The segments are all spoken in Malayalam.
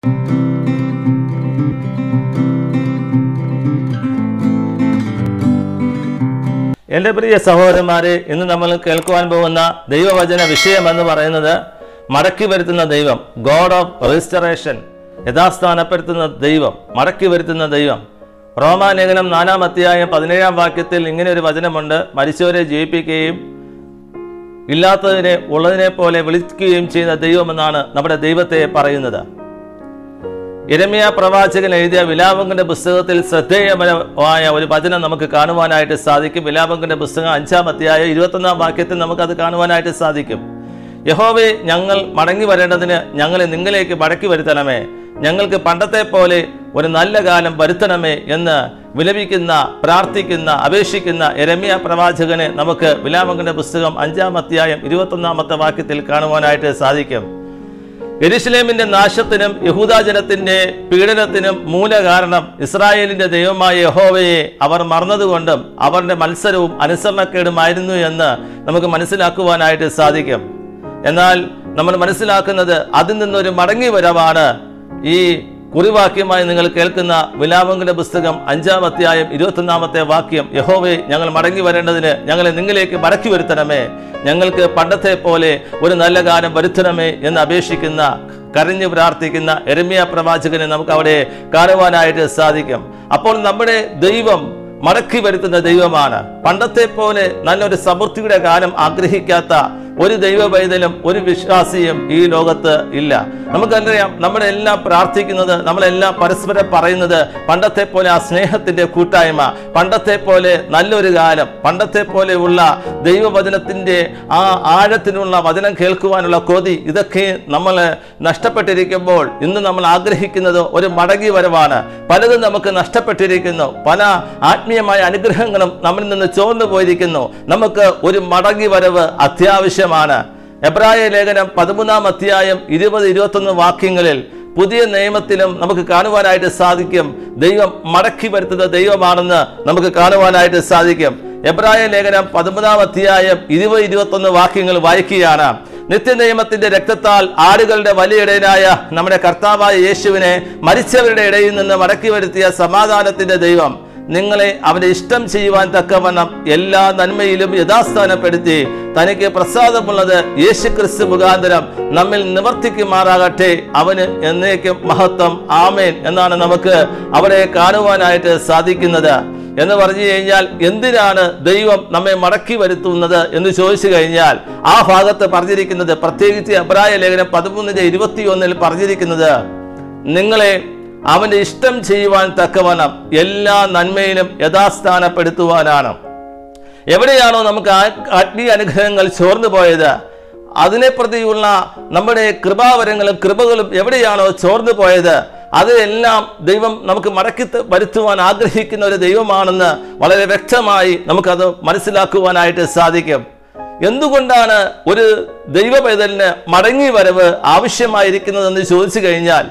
എൻ്റെ പ്രിയ സഹോദരന്മാരെ ഇന്ന് നമ്മൾ കേൾക്കുവാൻ പോകുന്ന ദൈവവചന വിഷയം എന്ന് പറയുന്നത് മടക്കി വരുത്തുന്ന ദൈവം ഗോഡ് ഓഫ് റെജിസ്റ്ററേഷൻ യഥാസ്ഥാനപ്പെടുത്തുന്ന ദൈവം മടക്കി വരുത്തുന്ന ദൈവം റോമാലേഖനം നാലാം അധ്യായം പതിനേഴാം വാക്യത്തിൽ ഇങ്ങനെ ഒരു വചനമുണ്ട് മരിച്ചവരെ ജീവിപ്പിക്കുകയും ഇല്ലാത്തതിനെ ഉള്ളതിനെ പോലെ വിളിക്കുകയും ചെയ്യുന്ന ദൈവമെന്നാണ് നമ്മുടെ ദൈവത്തെ പറയുന്നത് ഇരമിയ പ്രവാചകൻ എഴുതിയ വിലാപങ്ങളുടെ പുസ്തകത്തിൽ ശ്രദ്ധേയമായ ഒരു വചനം നമുക്ക് കാണുവാനായിട്ട് സാധിക്കും വിലാപങ്ങളുടെ പുസ്തകം അഞ്ചാം അധ്യായ ഇരുപത്തൊന്നാം വാക്യത്തിൽ നമുക്കത് കാണുവാനായിട്ട് സാധിക്കും യഹോവെ ഞങ്ങൾ മടങ്ങി വരേണ്ടതിന് ഞങ്ങളെ നിങ്ങളിലേക്ക് മടക്കി വരുത്തണമേ ഞങ്ങൾക്ക് പണ്ടത്തെ പോലെ ഒരു നല്ല കാലം വരുത്തണമേ എന്ന് വിലപിക്കുന്ന പ്രാർത്ഥിക്കുന്ന അപേക്ഷിക്കുന്ന എരമിയ പ്രവാചകനെ നമുക്ക് വിലാപങ്ങളുടെ പുസ്തകം അഞ്ചാം അധ്യായം ഇരുപത്തൊന്നാമത്തെ വാക്യത്തിൽ കാണുവാനായിട്ട് സാധിക്കും എരുശലേമിന്റെ നാശത്തിനും യഹൂദാജനത്തിന്റെ പീഡനത്തിനും മൂലകാരണം ഇസ്രായേലിന്റെ ദൈവമായ യഹോവയെ അവർ മറന്നതുകൊണ്ടും അവരുടെ മത്സരവും അനുസരണക്കേടുമായിരുന്നു എന്ന് നമുക്ക് മനസ്സിലാക്കുവാനായിട്ട് സാധിക്കും എന്നാൽ നമ്മൾ മനസ്സിലാക്കുന്നത് അതിൽ നിന്നൊരു മടങ്ങി വരവാണ് ഈ കുറിവാക്യമായി നിങ്ങൾ കേൾക്കുന്ന വിലാപങ്ങളുടെ പുസ്തകം അഞ്ചാം അധ്യായം ഇരുപത്തൊന്നാമത്തെ വാക്യം യഹോവെ ഞങ്ങൾ മടങ്ങി വരേണ്ടതിന് ഞങ്ങളെ നിങ്ങളിലേക്ക് മടക്കി വരുത്തണമേ ഞങ്ങൾക്ക് പണ്ടത്തെ പോലെ ഒരു നല്ല കാലം വരുത്തണമേ എന്ന് അപേക്ഷിക്കുന്ന കരഞ്ഞു പ്രാർത്ഥിക്കുന്ന എരമ്യ പ്രവാചകനെ നമുക്ക് അവിടെ കാണുവാനായിട്ട് സാധിക്കും അപ്പോൾ നമ്മുടെ ദൈവം മടക്കി വരുത്തുന്ന ദൈവമാണ് പണ്ടത്തെ പോലെ നല്ലൊരു സമൃദ്ധിയുടെ കാലം ആഗ്രഹിക്കാത്ത ഒരു ദൈവ പൈതലും ഒരു വിശ്വാസിയും ഈ ലോകത്ത് ഇല്ല നമുക്കറിയാം നമ്മളെല്ലാം പ്രാർത്ഥിക്കുന്നത് നമ്മളെല്ലാം പരസ്പരം പറയുന്നത് പണ്ടത്തെ പോലെ ആ സ്നേഹത്തിന്റെ കൂട്ടായ്മ പണ്ടത്തെ പോലെ നല്ലൊരു കാലം പണ്ടത്തെ പോലെയുള്ള ദൈവവചനത്തിന്റെ ആ ആഴത്തിനുള്ള വചനം കേൾക്കുവാനുള്ള കൊതി ഇതൊക്കെ നമ്മൾ നഷ്ടപ്പെട്ടിരിക്കുമ്പോൾ ഇന്ന് നമ്മൾ ആഗ്രഹിക്കുന്നത് ഒരു മടങ്ങി വരവാണ് പലതും നമുക്ക് നഷ്ടപ്പെട്ടിരിക്കുന്നു പല ആത്മീയമായ അനുഗ്രഹങ്ങളും നമ്മിൽ നിന്ന് ചോർന്നു പോയിരിക്കുന്നു നമുക്ക് ഒരു മടങ്ങി വരവ് അത്യാവശ്യമാണ് എബ്രായ ലേഖനം പതിമൂന്നാം അധ്യായം ഇരുപത് ഇരുപത്തൊന്ന് വാക്യങ്ങളിൽ പുതിയ നിയമത്തിലും നമുക്ക് കാണുവാനായിട്ട് സാധിക്കും ദൈവം മടക്കി വരുത്തുന്ന ദൈവമാണെന്ന് നമുക്ക് കാണുവാനായിട്ട് സാധിക്കും എബ്രായ ലേഖനം പതിമൂന്നാം അധ്യായം ഇരുപത് ഇരുപത്തൊന്ന് വാക്യങ്ങൾ വായിക്കുകയാണ് നിത്യനിയമത്തിന്റെ രക്തത്താൽ ആടുകളുടെ വലിയിടയനായ നമ്മുടെ കർത്താവായ യേശുവിനെ മരിച്ചവരുടെ ഇടയിൽ നിന്ന് മടക്കി വരുത്തിയ സമാധാനത്തിന്റെ ദൈവം നിങ്ങളെ അവന്റെ ഇഷ്ടം ചെയ്യുവാൻ തക്കവണ്ണം എല്ലാ നന്മയിലും യഥാസ്ഥാനപ്പെടുത്തി തനിക്ക് പ്രസാദമുള്ളത് യേശു ക്രിസ്തു മുഖാന്തരം നമ്മിൽ നിവർത്തിക്കുമാറാകട്ടെ അവന് എന്നേക്കും മഹത്വം ആമേൻ എന്നാണ് നമുക്ക് അവിടെ കാണുവാനായിട്ട് സാധിക്കുന്നത് എന്ന് പറഞ്ഞു കഴിഞ്ഞാൽ എന്തിനാണ് ദൈവം നമ്മെ മടക്കി വരുത്തുന്നത് എന്ന് ചോദിച്ചു കഴിഞ്ഞാൽ ആ ഭാഗത്ത് പറഞ്ഞിരിക്കുന്നത് പ്രത്യേകിച്ച് അബ്രായ ലേഖനം പതിമൂന്നിന്റെ ഇരുപത്തിയൊന്നിൽ പറഞ്ഞിരിക്കുന്നത് നിങ്ങളെ അവന്റെ ഇഷ്ടം ചെയ്യുവാൻ തക്കവണ്ണം എല്ലാ നന്മയിലും യഥാസ്ഥാനപ്പെടുത്തുവാനാണ് എവിടെയാണോ നമുക്ക് ആ- ആത്മീയ അനുഗ്രഹങ്ങൾ ചോർന്നു പോയത് അതിനെ പ്രതിയുള്ള നമ്മുടെ കൃപാവരങ്ങളും കൃപകളും എവിടെയാണോ ചോർന്നു പോയത് അതെല്ലാം ദൈവം നമുക്ക് മടക്കി ത- വരുത്തുവാൻ ആഗ്രഹിക്കുന്ന ഒരു ദൈവമാണെന്ന് വളരെ വ്യക്തമായി നമുക്കത് മനസ്സിലാക്കുവാനായിട്ട് സാധിക്കും എന്തുകൊണ്ടാണ് ഒരു ദൈവ പൈതലിന് മടങ്ങി വരവ് ആവശ്യമായിരിക്കുന്നതെന്ന് ചോദിച്ചു കഴിഞ്ഞാൽ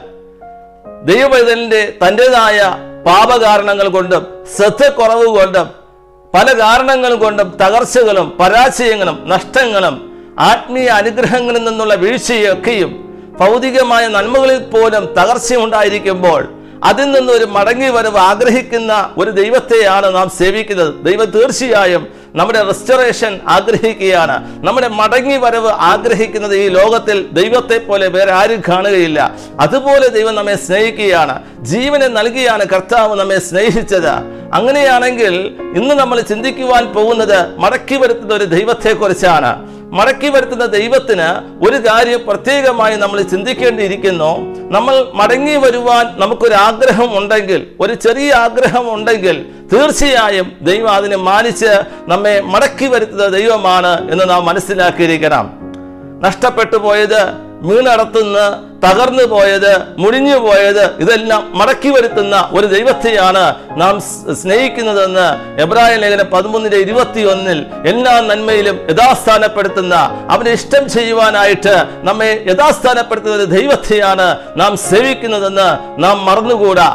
ദൈവപൈതലിന്റെ തൻ്റെതായ പാപകാരണങ്ങൾ കൊണ്ടും ശ്രദ്ധക്കുറവ് കൊണ്ടും പല കാരണങ്ങൾ കൊണ്ടും തകർച്ചകളും പരാജയങ്ങളും നഷ്ടങ്ങളും ആത്മീയ അനുഗ്രഹങ്ങളിൽ നിന്നുള്ള വീഴ്ചയൊക്കെയും ഭൗതികമായ നന്മകളിൽ പോലും തകർച്ചയുണ്ടായിരിക്കുമ്പോൾ അതിൽ നിന്ന് ഒരു മടങ്ങി വരവ് ആഗ്രഹിക്കുന്ന ഒരു ദൈവത്തെയാണ് നാം സേവിക്കുന്നത് ദൈവം തീർച്ചയായും നമ്മുടെ റെസ്റ്റോറേഷൻ ആഗ്രഹിക്കുകയാണ് നമ്മുടെ മടങ്ങി വരവ് ആഗ്രഹിക്കുന്നത് ഈ ലോകത്തിൽ ദൈവത്തെ പോലെ വേറെ ആരും കാണുകയില്ല അതുപോലെ ദൈവം നമ്മെ സ്നേഹിക്കുകയാണ് ജീവനെ നൽകിയാണ് കർത്താവ് നമ്മെ സ്നേഹിച്ചത് അങ്ങനെയാണെങ്കിൽ ഇന്ന് നമ്മൾ ചിന്തിക്കുവാൻ പോകുന്നത് മടക്കി വരുത്തുന്ന ഒരു ദൈവത്തെക്കുറിച്ചാണ് മടക്കി വരുത്തുന്ന ദൈവത്തിന് ഒരു കാര്യം പ്രത്യേകമായി നമ്മൾ ചിന്തിക്കേണ്ടിയിരിക്കുന്നു നമ്മൾ മടങ്ങി വരുവാൻ നമുക്കൊരു ആഗ്രഹം ഉണ്ടെങ്കിൽ ഒരു ചെറിയ ആഗ്രഹം ഉണ്ടെങ്കിൽ തീർച്ചയായും ദൈവം അതിനെ മാനിച്ച് നമ്മെ മടക്കി വരുത്തുന്ന ദൈവമാണ് എന്ന് നാം മനസ്സിലാക്കിയിരിക്കണം നഷ്ടപ്പെട്ടു പോയത് വീണടത്തുന്ന തകർന്നു പോയത് മുടിഞ്ഞു പോയത് ഇതെല്ലാം മടക്കി വരുത്തുന്ന ഒരു ദൈവത്തെയാണ് നാം സ് സ്നേഹിക്കുന്നതെന്ന് എബ്രായ ലേഖനം പതിമൂന്നിന്റെ ഇരുപത്തിയൊന്നിൽ എല്ലാ നന്മയിലും യഥാസ്ഥാനപ്പെടുത്തുന്ന അവനെ ഇഷ്ടം ചെയ്യുവാനായിട്ട് നമ്മെ യഥാസ്ഥാനപ്പെടുത്തുന്ന ഒരു ദൈവത്തെയാണ് നാം സേവിക്കുന്നതെന്ന് നാം മറന്നുകൂടാ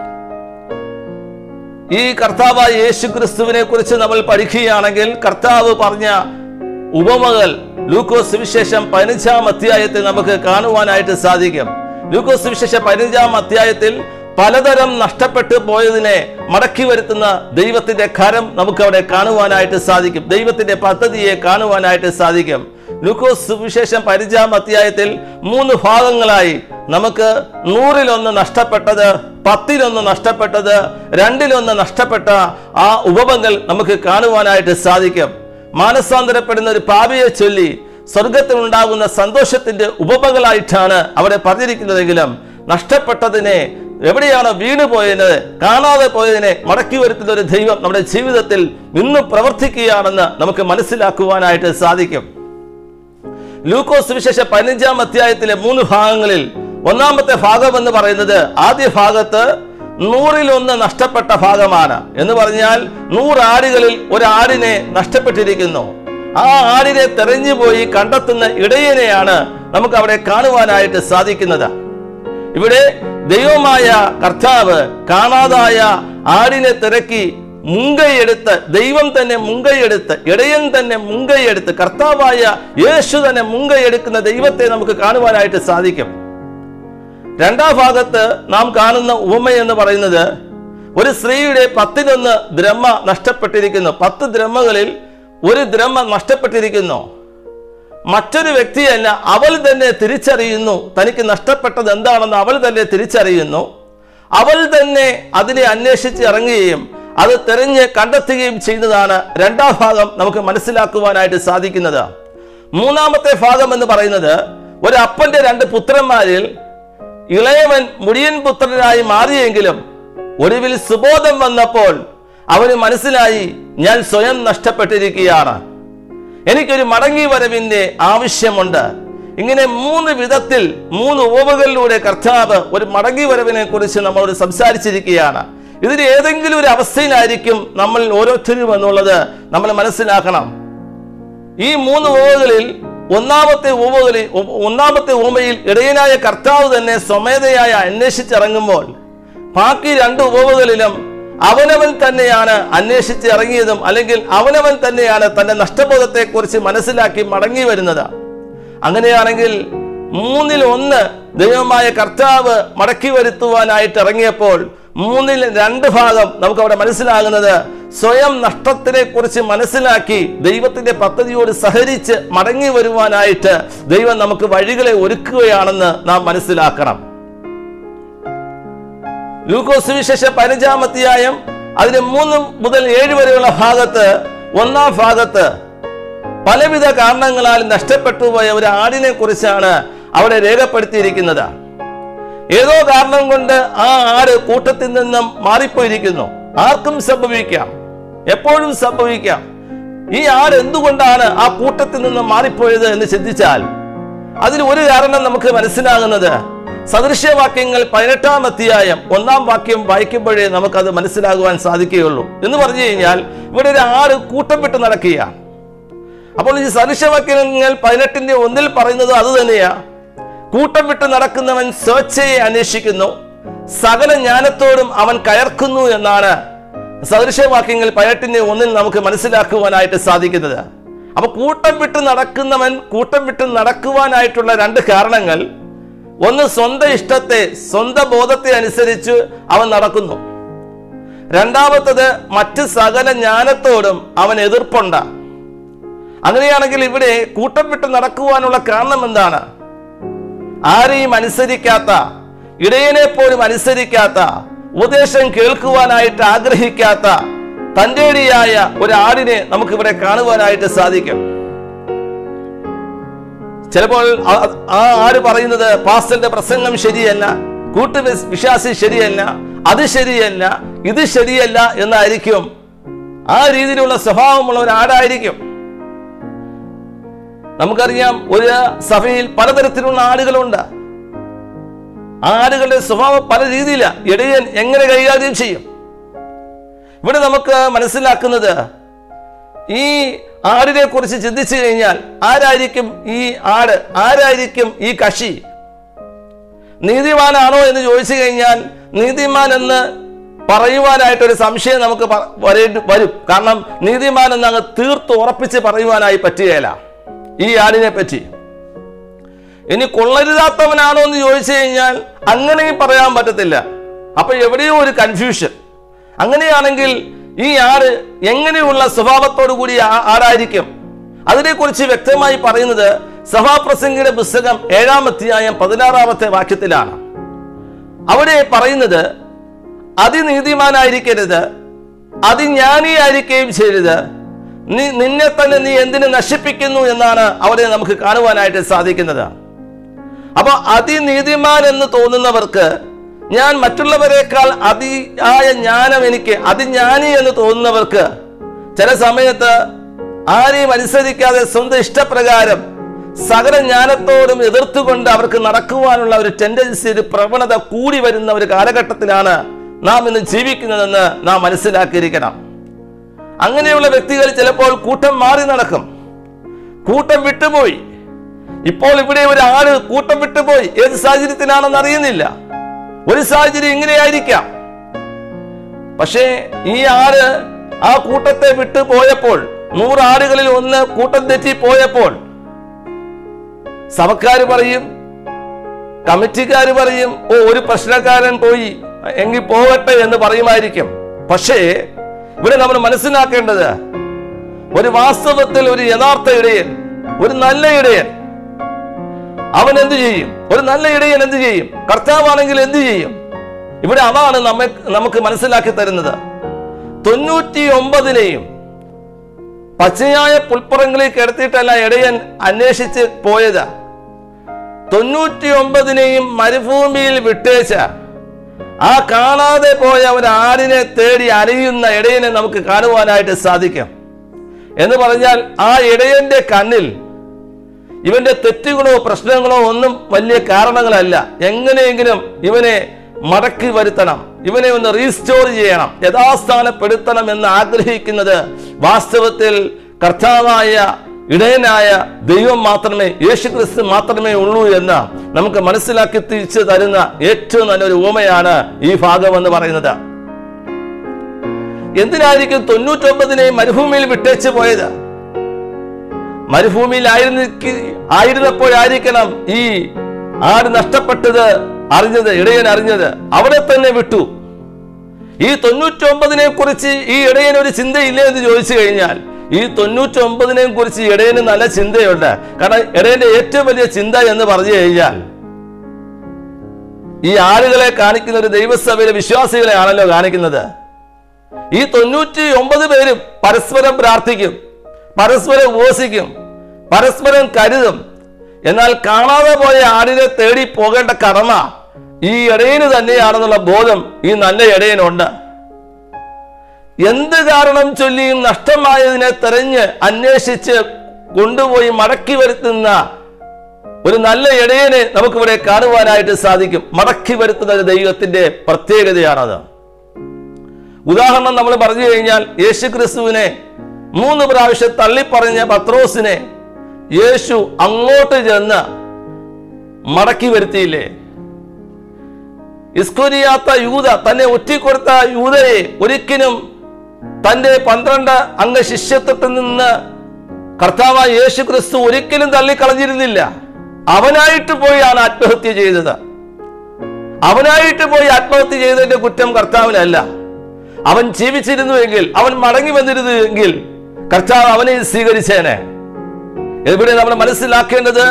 ഈ കർത്താവായ യേശു ക്രിസ്തുവിനെ കുറിച്ച് നമ്മൾ പഠിക്കുകയാണെങ്കിൽ കർത്താവ് പറഞ്ഞ ഉപമകൾ ലൂക്കോസ് സുവിശേഷം പതിനഞ്ചാം അധ്യായത്തിൽ നമുക്ക് കാണുവാനായിട്ട് സാധിക്കും ലൂക്കോസ് വിശേഷ പതിനഞ്ചാം അധ്യായത്തിൽ പലതരം നഷ്ടപ്പെട്ടു പോയതിനെ മടക്കി വരുത്തുന്ന ദൈവത്തിന്റെ കരം നമുക്ക് അവിടെ കാണുവാനായിട്ട് സാധിക്കും ദൈവത്തിന്റെ പദ്ധതിയെ കാണുവാനായിട്ട് സാധിക്കും ലൂക്കോസ് സുവിശേഷം പതിനഞ്ചാം അധ്യായത്തിൽ മൂന്ന് ഭാഗങ്ങളായി നമുക്ക് നൂറിലൊന്ന് നഷ്ടപ്പെട്ടത് പത്തിലൊന്ന് നഷ്ടപ്പെട്ടത് രണ്ടിലൊന്ന് നഷ്ടപ്പെട്ട ആ ഉപമകൾ നമുക്ക് കാണുവാനായിട്ട് സാധിക്കും മാനസാന്തരപ്പെടുന്ന ഒരു പാപിയെ ചൊല്ലി സ്വർഗത്തിൽ ഉണ്ടാകുന്ന സന്തോഷത്തിന്റെ ഉപമകളായിട്ടാണ് അവിടെ പറഞ്ഞിരിക്കുന്നതെങ്കിലും നഷ്ടപ്പെട്ടതിനെ എവിടെയാണോ വീണു പോയത് കാണാതെ പോയതിനെ മടക്കി വരുത്തുന്ന ഒരു ദൈവം നമ്മുടെ ജീവിതത്തിൽ ഇന്ന് പ്രവർത്തിക്കുകയാണെന്ന് നമുക്ക് മനസ്സിലാക്കുവാനായിട്ട് സാധിക്കും ലൂക്കോസ് വിശേഷ പതിനഞ്ചാം അധ്യായത്തിലെ മൂന്ന് ഭാഗങ്ങളിൽ ഒന്നാമത്തെ ഭാഗം എന്ന് പറയുന്നത് ആദ്യ ഭാഗത്ത് നൂറിലൊന്ന് നഷ്ടപ്പെട്ട ഭാഗമാണ് എന്ന് പറഞ്ഞാൽ നൂറാടുകളിൽ ഒരാടിനെ നഷ്ടപ്പെട്ടിരിക്കുന്നു ആ ആടിനെ തെരഞ്ഞുപോയി കണ്ടെത്തുന്ന ഇടയനെയാണ് നമുക്ക് അവിടെ കാണുവാനായിട്ട് സാധിക്കുന്നത് ഇവിടെ ദൈവമായ കർത്താവ് കാണാതായ ആടിനെ തിരക്കി മുങ്കൈയെടുത്ത് ദൈവം തന്നെ മുങ്കൈയെടുത്ത് ഇടയൻ തന്നെ മുങ്കൈയെടുത്ത് കർത്താവായ യേശു തന്നെ മുങ്കൈയെടുക്കുന്ന ദൈവത്തെ നമുക്ക് കാണുവാനായിട്ട് സാധിക്കും രണ്ടാം ഭാഗത്ത് നാം കാണുന്ന ഉപമ എന്ന് പറയുന്നത് ഒരു സ്ത്രീയുടെ പത്തിനൊന്ന് ദ്രഹ്മ നഷ്ടപ്പെട്ടിരിക്കുന്നു പത്ത് ദ്രഹ്മകളിൽ ഒരു ദ്രഹ്മ നഷ്ടപ്പെട്ടിരിക്കുന്നു മറ്റൊരു വ്യക്തിയല്ല അവൾ തന്നെ തിരിച്ചറിയുന്നു തനിക്ക് നഷ്ടപ്പെട്ടത് എന്താണെന്ന് അവൾ തന്നെ തിരിച്ചറിയുന്നു അവൾ തന്നെ അതിനെ അന്വേഷിച്ച് ഇറങ്ങുകയും അത് തെരഞ്ഞ് കണ്ടെത്തുകയും ചെയ്യുന്നതാണ് രണ്ടാം ഭാഗം നമുക്ക് മനസ്സിലാക്കുവാനായിട്ട് സാധിക്കുന്നത് മൂന്നാമത്തെ ഭാഗം എന്ന് പറയുന്നത് ഒരു അപ്പന്റെ രണ്ട് പുത്രന്മാരിൽ ഇളയവൻ മുടിയൻ പുത്രനായി മാറിയെങ്കിലും ഒടുവിൽ സുബോധം വന്നപ്പോൾ അവന് മനസ്സിലായി ഞാൻ സ്വയം നഷ്ടപ്പെട്ടിരിക്കുകയാണ് എനിക്കൊരു മടങ്ങി വരവിന്റെ ആവശ്യമുണ്ട് ഇങ്ങനെ മൂന്ന് വിധത്തിൽ മൂന്ന് ഉപമകളിലൂടെ കർത്താവ് ഒരു മടങ്ങി വരവിനെ കുറിച്ച് നമ്മളോട് സംസാരിച്ചിരിക്കുകയാണ് ഇതിൽ ഏതെങ്കിലും ഒരു അവസ്ഥയിലായിരിക്കും നമ്മൾ ഓരോരുത്തരും എന്നുള്ളത് നമ്മൾ മനസ്സിലാക്കണം ഈ മൂന്ന് ഉപമകളിൽ ഒന്നാമത്തെ ഉപമകളിൽ ഒന്നാമത്തെ ഉപമയിൽ ഇടയനായ കർത്താവ് തന്നെ സ്വമേധയായി അന്വേഷിച്ചിറങ്ങുമ്പോൾ ബാക്കി രണ്ട് ഉപമകളിലും അവനവൻ തന്നെയാണ് അന്വേഷിച്ച് ഇറങ്ങിയതും അല്ലെങ്കിൽ അവനവൻ തന്നെയാണ് തന്റെ നഷ്ടബോധത്തെക്കുറിച്ച് മനസ്സിലാക്കി മടങ്ങി വരുന്നത് അങ്ങനെയാണെങ്കിൽ മൂന്നിൽ ഒന്ന് ദൈവമായ കർത്താവ് മടക്കി വരുത്തുവാനായിട്ട് ഇറങ്ങിയപ്പോൾ മൂന്നിൽ രണ്ട് ഭാഗം നമുക്ക് അവിടെ മനസ്സിലാകുന്നത് സ്വയം നഷ്ടത്തിനെ കുറിച്ച് മനസ്സിലാക്കി ദൈവത്തിന്റെ പദ്ധതിയോട് സഹരിച്ച് മടങ്ങി വരുവാനായിട്ട് ദൈവം നമുക്ക് വഴികളെ ഒരുക്കുകയാണെന്ന് നാം മനസ്സിലാക്കണം ലൂക്കോസ് വിശേഷ പതിനഞ്ചാം അധ്യായം അതിന് മൂന്ന് മുതൽ ഏഴ് വരെയുള്ള ഭാഗത്ത് ഒന്നാം ഭാഗത്ത് പലവിധ കാരണങ്ങളാൽ നഷ്ടപ്പെട്ടു പോയ ഒരു ആടിനെ കുറിച്ചാണ് അവിടെ രേഖപ്പെടുത്തിയിരിക്കുന്നത് ഏതോ കാരണം കൊണ്ട് ആ ആട് കൂട്ടത്തിൽ നിന്നും മാറിപ്പോയിരിക്കുന്നു ആർക്കും സംഭവിക്കാം എപ്പോഴും സംഭവിക്കാം ഈ ആട് എന്തുകൊണ്ടാണ് ആ കൂട്ടത്തിൽ നിന്നും മാറിപ്പോയത് എന്ന് ചിന്തിച്ചാൽ അതിന് ഒരു കാരണം നമുക്ക് മനസ്സിലാകുന്നത് സദൃശ്യവാക്യങ്ങൾ പതിനെട്ടാം അധ്യായം ഒന്നാം വാക്യം വായിക്കുമ്പോഴേ നമുക്കത് മനസ്സിലാകുവാൻ സാധിക്കുകയുള്ളൂ എന്ന് പറഞ്ഞു കഴിഞ്ഞാൽ ഇവിടെ ഒരു ആട് കൂട്ടം വിട്ട് നടക്കുകയാണ് അപ്പോൾ ഈ സദൃശ്യവാക്യങ്ങൾ പതിനെട്ടിന്റെ ഒന്നിൽ പറയുന്നത് അത് തന്നെയാ കൂട്ടം വിട്ട് നടക്കുന്നവൻ സ്വേച്ഛയെ അന്വേഷിക്കുന്നു സകല ജ്ഞാനത്തോടും അവൻ കയർക്കുന്നു എന്നാണ് സദൃശവാക്യങ്ങൾ പതിനെട്ടിന്റെ ഒന്നിൽ നമുക്ക് മനസ്സിലാക്കുവാനായിട്ട് സാധിക്കുന്നത് അപ്പൊ കൂട്ടം വിട്ട് നടക്കുന്നവൻ കൂട്ടം വിട്ട് നടക്കുവാനായിട്ടുള്ള രണ്ട് കാരണങ്ങൾ ഒന്ന് സ്വന്തം ഇഷ്ടത്തെ സ്വന്തം ബോധത്തെ അനുസരിച്ച് അവൻ നടക്കുന്നു രണ്ടാമത്തത് മറ്റ് സകല ജ്ഞാനത്തോടും അവൻ എതിർപ്പുണ്ട് അങ്ങനെയാണെങ്കിൽ ഇവിടെ കൂട്ടം വിട്ട് നടക്കുവാനുള്ള കാരണം എന്താണ് ആരെയും അനുസരിക്കാത്ത ഇടയനെ പോലും അനുസരിക്കാത്ത ഉപദേശം കേൾക്കുവാനായിട്ട് ആഗ്രഹിക്കാത്ത തൻ്റെടിയായ ഒരു ആടിനെ നമുക്ക് ഇവിടെ കാണുവാനായിട്ട് സാധിക്കും ചിലപ്പോൾ ആ- ആ ആര് പറയുന്നത് പാസ്റ്ററിന്റെ പ്രസംഗം ശരിയല്ല കൂട്ടു വിസ്- വിശ്വാസി ശരിയല്ല അത് ശരിയല്ല ഇത് ശരിയല്ല എന്നായിരിക്കും ആ രീതിയിലുള്ള സ്വഭാവമുള്ള ഒരു ആടായിരിക്കും നമുക്കറിയാം ഒരു സഭയിൽ പലതരത്തിലുള്ള ആടുകളുണ്ട് ആ ആടുകളുടെ സ്വഭാവം പല രീതിയിലാണ് ഇടയൻ എങ്ങനെ കൈകാര്യം ചെയ്യും ഇവിടെ നമുക്ക് മനസ്സിലാക്കുന്നത് ഈ ആടിനെ കുറിച്ച് ചിന്തിച്ചു കഴിഞ്ഞാൽ ആരായിരിക്കും ഈ ആട് ആരായിരിക്കും ഈ കക്ഷി നീതിമാനാണോ എന്ന് ചോദിച്ചു കഴിഞ്ഞാൽ നീതിമാൻ എന്ന് പറയുവാനായിട്ടൊരു സംശയം നമുക്ക് പ- വരേണ്ടി വരും കാരണം നീതിമാൻ എന്ന് അങ്ങ് തീർത്ത് ഉറപ്പിച്ച് പറയുവാനായി പറ്റുകയില്ല ഈ ആടിനെ പറ്റി ഇനി കൊള്ളരുതാത്തവനാണോ എന്ന് ചോദിച്ചു കഴിഞ്ഞാൽ അങ്ങനെയും പറയാൻ പറ്റത്തില്ല അപ്പൊ എവിടെയോ ഒരു കൺഫ്യൂഷൻ അങ്ങനെയാണെങ്കിൽ ഈ ആട് എങ്ങനെയുള്ള സ്വഭാവത്തോടു കൂടി ആ- ആടായിരിക്കും അതിനെക്കുറിച്ച് വ്യക്തമായി പറയുന്നത് സഭാപ്രസംഗിയുടെ പുസ്തകം ഏഴാം അധ്യായം പതിനാറാമത്തെ വാക്യത്തിലാണ് അവിടെ പറയുന്നത് അതിനീതിമാനായിരിക്കരുത് അതിജ്ഞാനിയായിരിക്കുകയും ചെയ്യരുത് നീ നിന്നെ തന്നെ നീ എന്തിനു നശിപ്പിക്കുന്നു എന്നാണ് അവിടെ നമുക്ക് കാണുവാനായിട്ട് സാധിക്കുന്നത് അപ്പൊ അതിനീതിമാൻ എന്ന് തോന്നുന്നവർക്ക് ഞാൻ മറ്റുള്ളവരെക്കാൾ അതിയായ ജ്ഞാനം എനിക്ക് അതിജ്ഞാനി എന്ന് തോന്നുന്നവർക്ക് ചില സമയത്ത് ആരെയും അനുസരിക്കാതെ സ്വന്തം ഇഷ്ടപ്രകാരം സകല ജ്ഞാനത്തോടും എതിർത്തുകൊണ്ട് അവർക്ക് നടക്കുവാനുള്ള ഒരു ടെൻഡൻസി ഒരു പ്രവണത കൂടി വരുന്ന ഒരു കാലഘട്ടത്തിലാണ് നാം ഇന്ന് ജീവിക്കുന്നതെന്ന് നാം മനസ്സിലാക്കിയിരിക്കണം അങ്ങനെയുള്ള വ്യക്തികൾ ചിലപ്പോൾ കൂട്ടം മാറി നടക്കും കൂട്ടം വിട്ടുപോയി ഇപ്പോൾ ഇവിടെ ഒരു ആള് കൂട്ടം വിട്ടുപോയി ഏത് സാഹചര്യത്തിനാണെന്ന് അറിയുന്നില്ല ഒരു സാഹചര്യം ഇങ്ങനെയായിരിക്കാം പക്ഷേ ഈ ആട് ആ കൂട്ടത്തെ വിട്ടു പോയപ്പോൾ നൂറ് ആടുകളിൽ ഒന്ന് കൂട്ടം തെറ്റി പോയപ്പോൾ സഭക്കാര് പറയും കമ്മിറ്റിക്കാര് പറയും ഓ ഒരു പ്രശ്നക്കാരൻ പോയി എങ്കിൽ പോകട്ടെ എന്ന് പറയുമായിരിക്കും പക്ഷേ ഇവിടെ നമ്മൾ മനസ്സിലാക്കേണ്ടത് ഒരു വാസ്തവത്തിൽ ഒരു യഥാർത്ഥ ഇടയൻ ഒരു നല്ല ഇടയൻ അവൻ എന്ത് ചെയ്യും ഒരു നല്ല ഇടയൻ എന്ത് ചെയ്യും കർത്താവാണെങ്കിൽ എന്ത് ചെയ്യും ഇവിടെ അതാണ് നമ്മെ നമുക്ക് മനസ്സിലാക്കി തരുന്നത് തൊണ്ണൂറ്റി ഒമ്പതിനെയും പച്ചയായ പുൽപ്പുറങ്ങളിൽ കിടത്തിയിട്ടല്ല ഇടയൻ അന്വേഷിച്ച് പോയത് തൊണ്ണൂറ്റി ഒമ്പതിനെയും മരുഭൂമിയിൽ വിട്ടേച്ച ആ കാണാതെ പോയ ഒരു ആടിനെ തേടി അലയുന്ന ഇടയനെ നമുക്ക് കാണുവാനായിട്ട് സാധിക്കും എന്ന് പറഞ്ഞാൽ ആ ഇടയന്റെ കണ്ണിൽ ഇവന്റെ തെറ്റുകളോ പ്രശ്നങ്ങളോ ഒന്നും വലിയ കാരണങ്ങളല്ല എങ്ങനെയെങ്കിലും ഇവനെ മടക്കി വരുത്തണം ഇവനെ ഒന്ന് റീസ്റ്റോർ ചെയ്യണം യഥാസ്ഥാനപ്പെടുത്തണം എന്ന് ആഗ്രഹിക്കുന്നത് വാസ്തവത്തിൽ കർത്താവായ ഇടയനായ ദൈവം മാത്രമേ യേശുക്രിസ്തു മാത്രമേ ഉള്ളൂ എന്ന് നമുക്ക് മനസ്സിലാക്കി തിരിച്ചു തരുന്ന ഏറ്റവും നല്ലൊരു ഉപമയാണ് ഈ ഭാഗം എന്ന് പറയുന്നത് എന്തിനായിരിക്കും തൊണ്ണൂറ്റൊമ്പതിനെ മരുഭൂമിയിൽ വിട്ടേച്ച് പോയത് മരുഭൂമിയിൽ ആയിരുന്ന ആയിരുന്നപ്പോഴായിരിക്കണം ഈ ആട് നഷ്ടപ്പെട്ടത് അറിഞ്ഞത് ഇടയൻ അറിഞ്ഞത് അവിടെ തന്നെ വിട്ടു ഈ തൊണ്ണൂറ്റി ഒമ്പതിനെ കുറിച്ച് ഈ ഇടയന് ഒരു ചിന്തയില്ലേ എന്ന് ചോദിച്ചു കഴിഞ്ഞാൽ ഈ തൊണ്ണൂറ്റി ഒമ്പതിനെ കുറിച്ച് ഇടയന് നല്ല ചിന്തയുണ്ട് കാരണം ഇടയന്റെ ഏറ്റവും വലിയ ചിന്ത എന്ന് പറഞ്ഞു കഴിഞ്ഞാൽ ഈ ആളുകളെ കാണിക്കുന്ന ഒരു ദൈവസഭയിലെ വിശ്വാസികളെ ആണല്ലോ കാണിക്കുന്നത് ഈ തൊണ്ണൂറ്റി ഒമ്പത് പേരും പരസ്പരം പ്രാർത്ഥിക്കും പരസ്പരം ഉപവസിക്കും പരസ്പരം കരുതും എന്നാൽ കാണാതെ പോയ ആടിനെ തേടി പോകേണ്ട കടമ ഈ ഇടയന് തന്നെയാണെന്നുള്ള ബോധം ഈ നല്ല ഇടയനുണ്ട് എന്ത് കാരണം ചൊല്ലിയും നഷ്ടമായതിനെ തെരഞ്ഞ് അന്വേഷിച്ച് കൊണ്ടുപോയി മടക്കി വരുത്തുന്ന ഒരു നല്ല ഇടയനെ നമുക്കിവിടെ കാണുവാനായിട്ട് സാധിക്കും മടക്കി വരുത്തുന്ന ഒരു ദൈവത്തിന്റെ പ്രത്യേകതയാണത് ഉദാഹരണം നമ്മൾ പറഞ്ഞു കഴിഞ്ഞാൽ യേശു ക്രിസ്തുവിനെ മൂന്ന് പ്രാവശ്യം തള്ളിപ്പറഞ്ഞ പത്രോസിനെ യേശു അങ്ങോട്ട് ചെന്ന് മടക്കി വരുത്തിയില്ലേ ഇസ്കുരിയാത്ത യൂത തന്നെ ഒറ്റിക്കൊടുത്ത യൂതയെ ഒരിക്കലും തന്റെ പന്ത്രണ്ട് അംഗ ശിഷ്യത്വത്തിൽ നിന്ന് കർത്താവായ യേശു ക്രിസ്തു ഒരിക്കലും തള്ളിക്കളഞ്ഞിരുന്നില്ല അവനായിട്ട് പോയാണ് ആത്മഹത്യ ചെയ്തത് അവനായിട്ട് പോയി ആത്മഹത്യ ചെയ്തതിന്റെ കുറ്റം കർത്താവിനല്ല അവൻ ജീവിച്ചിരുന്നുവെങ്കിൽ അവൻ മടങ്ങി വന്നിരുന്നുവെങ്കിൽ കർത്താവ് അവനെ സ്വീകരിച്ചേനെ ഇവിടെ നമ്മൾ മനസ്സിലാക്കേണ്ടത്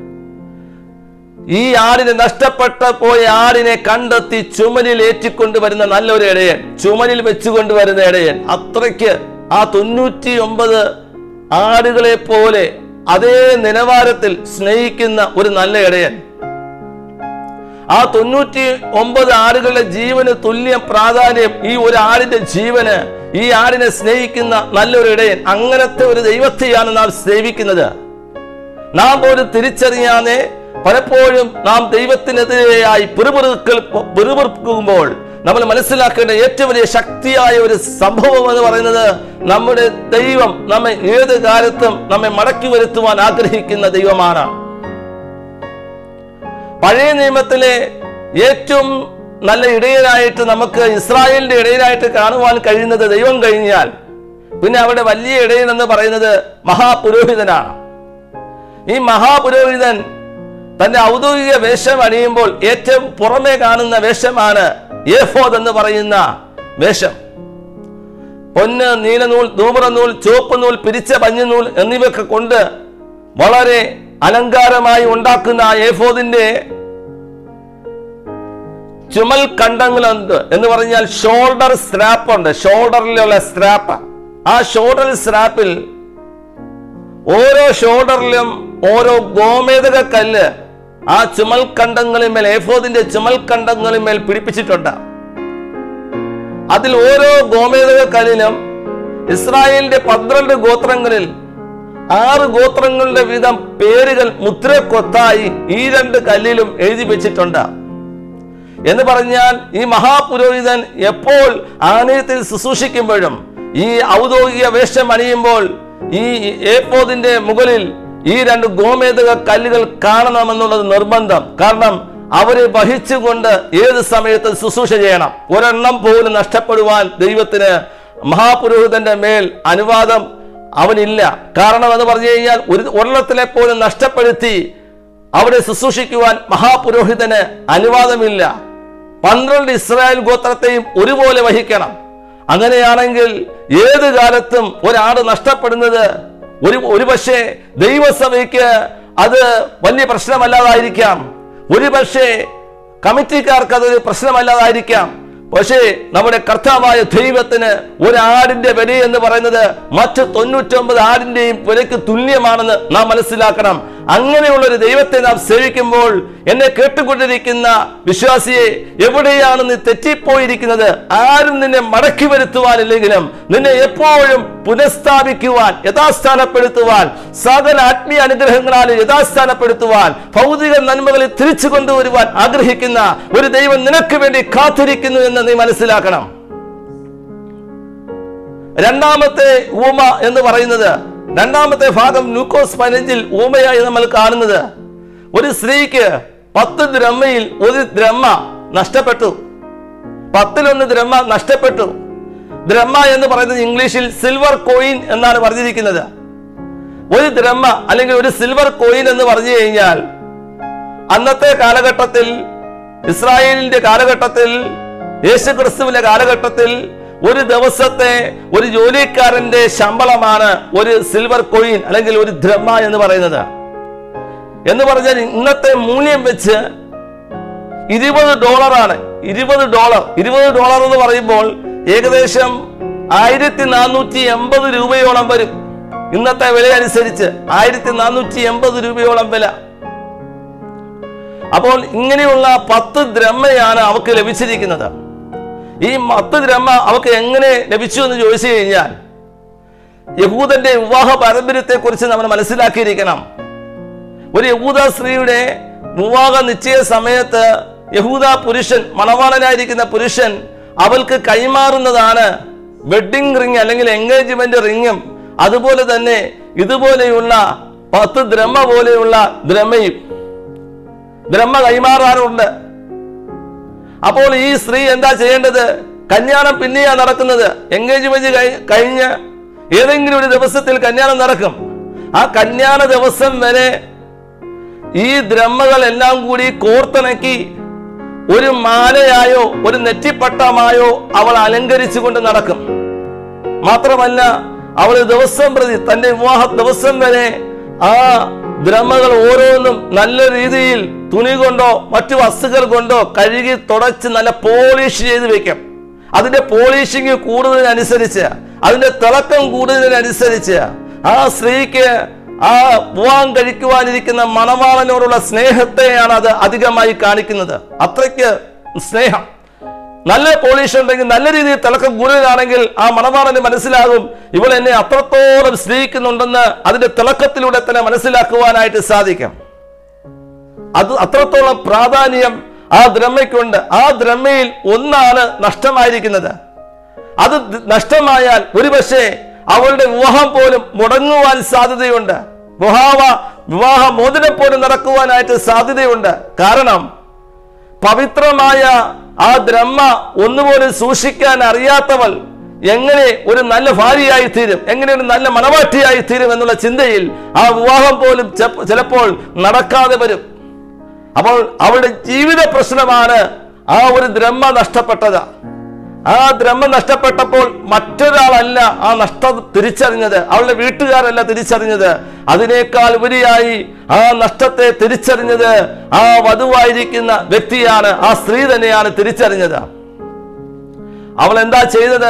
ഈ ആടിനെ നഷ്ടപ്പെട്ട പോയ ആടിനെ കണ്ടെത്തി ചുമലിൽ ഏറ്റിക്കൊണ്ടുവരുന്ന നല്ലൊരു ഇടയൻ ചുമലിൽ വെച്ചുകൊണ്ടുവരുന്ന ഇടയൻ അത്രയ്ക്ക് ആ തൊണ്ണൂറ്റി ഒമ്പത് ആടുകളെ പോലെ അതേ നിലവാരത്തിൽ സ്നേഹിക്കുന്ന ഒരു നല്ല ഇടയൻ ആ തൊണ്ണൂറ്റി ഒമ്പത് ആടുകളുടെ ജീവന് തുല്യം പ്രാധാന്യം ഈ ഒരു ആടിന്റെ ജീവന് ഈ ആടിനെ സ്നേഹിക്കുന്ന നല്ലൊരു ഇടയൻ അങ്ങനത്തെ ഒരു ദൈവത്തെയാണ് നാം സേവിക്കുന്നത് നാം പോലും തിരിച്ചറിയാതെ പലപ്പോഴും നാം ദൈവത്തിനെതിരെയായി പിറുപിറുക്കൽ പിറുപിറുക്കുമ്പോൾ നമ്മൾ മനസ്സിലാക്കേണ്ട ഏറ്റവും വലിയ ശക്തിയായ ഒരു സംഭവം എന്ന് പറയുന്നത് നമ്മുടെ ദൈവം നമ്മെ ഏത് കാലത്തും നമ്മെ മടക്കി വരുത്തുവാൻ ആഗ്രഹിക്കുന്ന ദൈവമാണ് പഴയ നിയമത്തിലെ ഏറ്റവും നല്ല ഇടയനായിട്ട് നമുക്ക് ഇസ്രായേലിന്റെ ഇടയനായിട്ട് കാണുവാൻ കഴിയുന്നത് ദൈവം കഴിഞ്ഞാൽ പിന്നെ അവിടെ വലിയ ഇടയൻ എന്ന് പറയുന്നത് മഹാപുരോഹിതനാണ് ഈ മഹാപുരോഹിതൻ തന്റെ ഔദ്യോഗിക വേഷം അണിയുമ്പോൾ ഏറ്റവും പുറമേ കാണുന്ന വേഷമാണ് ഏഫോദ് എന്ന് പറയുന്ന വേഷം പൊന്ന് നീലനൂൽ ധൂമ്രനൂൽ ചുവപ്പ് നൂൽ പിരിച്ച പഞ്ഞുനൂൽ എന്നിവയൊക്കെ കൊണ്ട് വളരെ അലങ്കാരമായി ഉണ്ടാക്കുന്ന ആ ഏഫോദിന്റെ ചുമൽ കണ്ടങ്ങളുണ്ട് എന്ന് പറഞ്ഞാൽ ഷോൾഡർ സ്ട്രാപ്പ് ഉണ്ട് ഷോൾഡറിലുള്ള സ്ട്രാപ്പ് ആ ഷോൾഡർ സ്ട്രാപ്പിൽ ഓരോ ഷോൾഡറിലും ഓരോ ഗോമേതക കല്ല് ആ ചുമൽ കണ്ടങ്ങളിന്മേൽ ഏഫോദിന്റെ ചുമൽ കണ്ടങ്ങളിന്മേൽ പിടിപ്പിച്ചിട്ടുണ്ട് അതിൽ ഓരോ ഗോമേതക കല്ലിലും ഇസ്രായേലിന്റെ പന്ത്രണ്ട് ഗോത്രങ്ങളിൽ ആറ് ഗോത്രങ്ങളുടെ വീതം പേരുകൾ മുദ്രക്കൊത്തായി ഈ രണ്ട് കല്ലിലും എഴുതി വെച്ചിട്ടുണ്ട് എന്ന് പറഞ്ഞാൽ ഈ മഹാപുരോഹിതൻ എപ്പോൾ ആലയത്തിൽ ശുശ്രൂഷിക്കുമ്പോഴും ഈ ഔദ്യോഗിക വേഷം അണിയുമ്പോൾ ഈ ഏപ്പോതിന്റെ മുകളിൽ ഈ രണ്ട് ഗോമേതക കല്ലുകൾ കാണണമെന്നുള്ളത് നിർബന്ധം കാരണം അവരെ വഹിച്ചുകൊണ്ട് ഏത് സമയത്ത് ശുശ്രൂഷ ചെയ്യണം ഒരെണ്ണം പോലും നഷ്ടപ്പെടുവാൻ ദൈവത്തിന് മഹാപുരോഹിതന്റെ മേൽ അനുവാദം അവനില്ല കാരണം എന്ന് പറഞ്ഞു കഴിഞ്ഞാൽ ഒരു ഒരെണ്ണത്തിലെ പോലും നഷ്ടപ്പെടുത്തി അവിടെ ശുശ്രൂഷിക്കുവാൻ മഹാപുരോഹിതന് അനുവാദമില്ല പന്ത്രണ്ട് ഇസ്രായേൽ ഗോത്രത്തെയും ഒരുപോലെ വഹിക്കണം അങ്ങനെയാണെങ്കിൽ ഏത് കാലത്തും ഒരാട് നഷ്ടപ്പെടുന്നത് ഒരു ഒരു പക്ഷേ ദൈവസഭയ്ക്ക് അത് വലിയ പ്രശ്നമല്ലാതായിരിക്കാം ഒരു പക്ഷേ കമ്മിറ്റിക്കാർക്ക് അതൊരു പ്രശ്നമല്ലാതായിരിക്കാം പക്ഷേ നമ്മുടെ കർത്താവായ ദൈവത്തിന് ഒരാടിന്റെ വില എന്ന് പറയുന്നത് മറ്റ് തൊണ്ണൂറ്റൊമ്പത് ആടിന്റെയും വിലയ്ക്ക് തുല്യമാണെന്ന് നാം മനസ്സിലാക്കണം അങ്ങനെയുള്ള ഒരു ദൈവത്തെ നാം സേവിക്കുമ്പോൾ എന്നെ കേട്ടുകൊണ്ടിരിക്കുന്ന വിശ്വാസിയെ എവിടെയാണ് നീ തെറ്റിപ്പോയിരിക്കുന്നത് ആരും നിന്നെ മടക്കി വരുത്തുവാനില്ലെങ്കിലും നിന്നെ എപ്പോഴും പുനഃസ്ഥാപിക്കുവാൻ യഥാസ്ഥാനപ്പെടുത്തുവാൻ സകല ആത്മീയ അനുഗ്രഹങ്ങളാൽ യഥാസ്ഥാനപ്പെടുത്തുവാൻ ഭൗതിക നന്മകളിൽ തിരിച്ചു കൊണ്ടുവരുവാൻ ആഗ്രഹിക്കുന്ന ഒരു ദൈവം നിനക്ക് വേണ്ടി കാത്തിരിക്കുന്നു എന്ന് നീ മനസ്സിലാക്കണം രണ്ടാമത്തെ ഊമ എന്ന് പറയുന്നത് രണ്ടാമത്തെ ഭാഗം ലൂക്കോസ് പതിനഞ്ചിൽ ഊമയായി നമ്മൾ കാണുന്നത് ഒരു സ്ത്രീക്ക് പത്ത് ദ്രഹ്മയിൽ ഒരു ദ്രഹ്മ നഷ്ടപ്പെട്ടു പത്തിലൊന്ന് ദ്രഹ്മ നഷ്ടപ്പെട്ടു ദ്രഹ്മ എന്ന് പറയുന്നത് ഇംഗ്ലീഷിൽ സിൽവർ കോയിൻ എന്നാണ് പറഞ്ഞിരിക്കുന്നത് ഒരു ദ്രഹ്മ അല്ലെങ്കിൽ ഒരു സിൽവർ കോയിൻ എന്ന് പറഞ്ഞു കഴിഞ്ഞാൽ അന്നത്തെ കാലഘട്ടത്തിൽ ഇസ്രായേലിന്റെ കാലഘട്ടത്തിൽ യേശുക്രിസ്തുവിന്റെ കാലഘട്ടത്തിൽ ഒരു ദിവസത്തെ ഒരു ജോലിക്കാരന്റെ ശമ്പളമാണ് ഒരു സിൽവർ കോയിൻ അല്ലെങ്കിൽ ഒരു ദ്രഹ്മ എന്ന് പറയുന്നത് എന്ന് പറഞ്ഞാൽ ഇന്നത്തെ മൂല്യം വെച്ച് ഇരുപത് ഡോളറാണ് ഇരുപത് ഡോളർ ഇരുപത് ഡോളർ എന്ന് പറയുമ്പോൾ ഏകദേശം ആയിരത്തി നാനൂറ്റി എൺപത് രൂപയോളം വരും ഇന്നത്തെ വില അനുസരിച്ച് ആയിരത്തി നാനൂറ്റി എൺപത് രൂപയോളം വില അപ്പോൾ ഇങ്ങനെയുള്ള പത്ത് ദ്രഹ്മയാണ് അവക്ക് ലഭിച്ചിരിക്കുന്നത് ഈ പത്ത് ദ്രഹ്മ അവക്ക് എങ്ങനെ ലഭിച്ചു എന്ന് ചോദിച്ചു കഴിഞ്ഞാൽ യഹൂദന്റെ വിവാഹ പാരമ്പര്യത്തെ കുറിച്ച് നമ്മൾ മനസ്സിലാക്കിയിരിക്കണം ഒരു യഹൂദ സ്ത്രീയുടെ വിവാഹ നിശ്ചയ സമയത്ത് യഹൂദ പുരുഷൻ മണവാളനായിരിക്കുന്ന പുരുഷൻ അവൾക്ക് കൈമാറുന്നതാണ് വെഡിങ് റിംഗ് അല്ലെങ്കിൽ എൻഗേജ്മെന്റ് റിംഗും അതുപോലെ തന്നെ ഇതുപോലെയുള്ള പത്ത് ദ്രഹ്മ പോലെയുള്ള ദ്രഹ്മയും ദ്രഹ്മ കൈമാറാറുണ്ട് അപ്പോൾ ഈ സ്ത്രീ എന്താ ചെയ്യേണ്ടത് കല്യാണം പിന്നെയാ നടക്കുന്നത് എൻഗേജ്മെന്റ് കഴിഞ്ഞ് ഏതെങ്കിലും ഒരു ദിവസത്തിൽ കല്യാണം നടക്കും ആ കല്യാണ ദിവസം വരെ ഈ ദ്രഹ്മകൾ എല്ലാം കൂടി കോർത്തിണക്കി ഒരു മാലയായോ ഒരു നെറ്റിപ്പട്ടമായോ അവൾ അലങ്കരിച്ചുകൊണ്ട് നടക്കും മാത്രമല്ല അവൾ ദിവസം പ്രതി തന്റെ വിവാഹ ദിവസം വരെ ആ ദ്രഹ്മകൾ ഓരോന്നും നല്ല രീതിയിൽ തുണി കൊണ്ടോ മറ്റു വസ്തുക്കൾ കൊണ്ടോ കഴുകി തുടച്ച് നല്ല പോളിഷ് ചെയ്ത് വെക്കും അതിന്റെ പോളിഷിങ് കൂടുന്നതിനനുസരിച്ച് അതിന്റെ തിളക്കം കൂടുന്നതിനനുസരിച്ച് ആ സ്ത്രീക്ക് ആ വിവാഹം കഴിക്കുവാനിരിക്കുന്ന മണവാളനോടുള്ള സ്നേഹത്തെയാണ് അത് അധികമായി കാണിക്കുന്നത് അത്രയ്ക്ക് സ്നേഹം നല്ല പോളിഷ് ഉണ്ടെങ്കിൽ നല്ല രീതിയിൽ തിളക്കം കൂടുതലാണെങ്കിൽ ആ മണവാളന് മനസ്സിലാകും ഇവൾ എന്നെ അത്രത്തോളം സ്നേഹിക്കുന്നുണ്ടെന്ന് അതിന്റെ തിളക്കത്തിലൂടെ തന്നെ മനസ്സിലാക്കുവാനായിട്ട് സാധിക്കും അത് അത്രത്തോളം പ്രാധാന്യം ആ ദ്രഹ്മയ്ക്കുണ്ട് ആ ദ്രഹ്മയിൽ ഒന്നാണ് നഷ്ടമായിരിക്കുന്നത് അത് നഷ്ടമായാൽ ഒരുപക്ഷെ അവളുടെ വിവാഹം പോലും മുടങ്ങുവാൻ സാധ്യതയുണ്ട് വിവാഹ വിവാഹ മോചനം പോലും നടക്കുവാനായിട്ട് സാധ്യതയുണ്ട് കാരണം പവിത്രമായ ആ ദ്രഹ്മ ഒന്നുപോലും സൂക്ഷിക്കാൻ അറിയാത്തവൾ എങ്ങനെ ഒരു നല്ല ഭാര്യയായി തീരും എങ്ങനെ ഒരു നല്ല മണവാട്ടിയായി തീരും എന്നുള്ള ചിന്തയിൽ ആ വിവാഹം പോലും ചിലപ്പോൾ നടക്കാതെ വരും അപ്പോൾ അവളുടെ ജീവിത പ്രശ്നമാണ് ആ ഒരു ദ്രഹ്മ നഷ്ടപ്പെട്ടത് ആ ദ്രഹ്മ നഷ്ടപ്പെട്ടപ്പോൾ മറ്റൊരാളല്ല ആ നഷ്ടം തിരിച്ചറിഞ്ഞത് അവളുടെ വീട്ടുകാരല്ല തിരിച്ചറിഞ്ഞത് അതിനേക്കാൾ ഉപരിയായി ആ നഷ്ടത്തെ തിരിച്ചറിഞ്ഞത് ആ വധുവായിരിക്കുന്ന വ്യക്തിയാണ് ആ സ്ത്രീ തന്നെയാണ് തിരിച്ചറിഞ്ഞത് അവൾ എന്താ ചെയ്തത്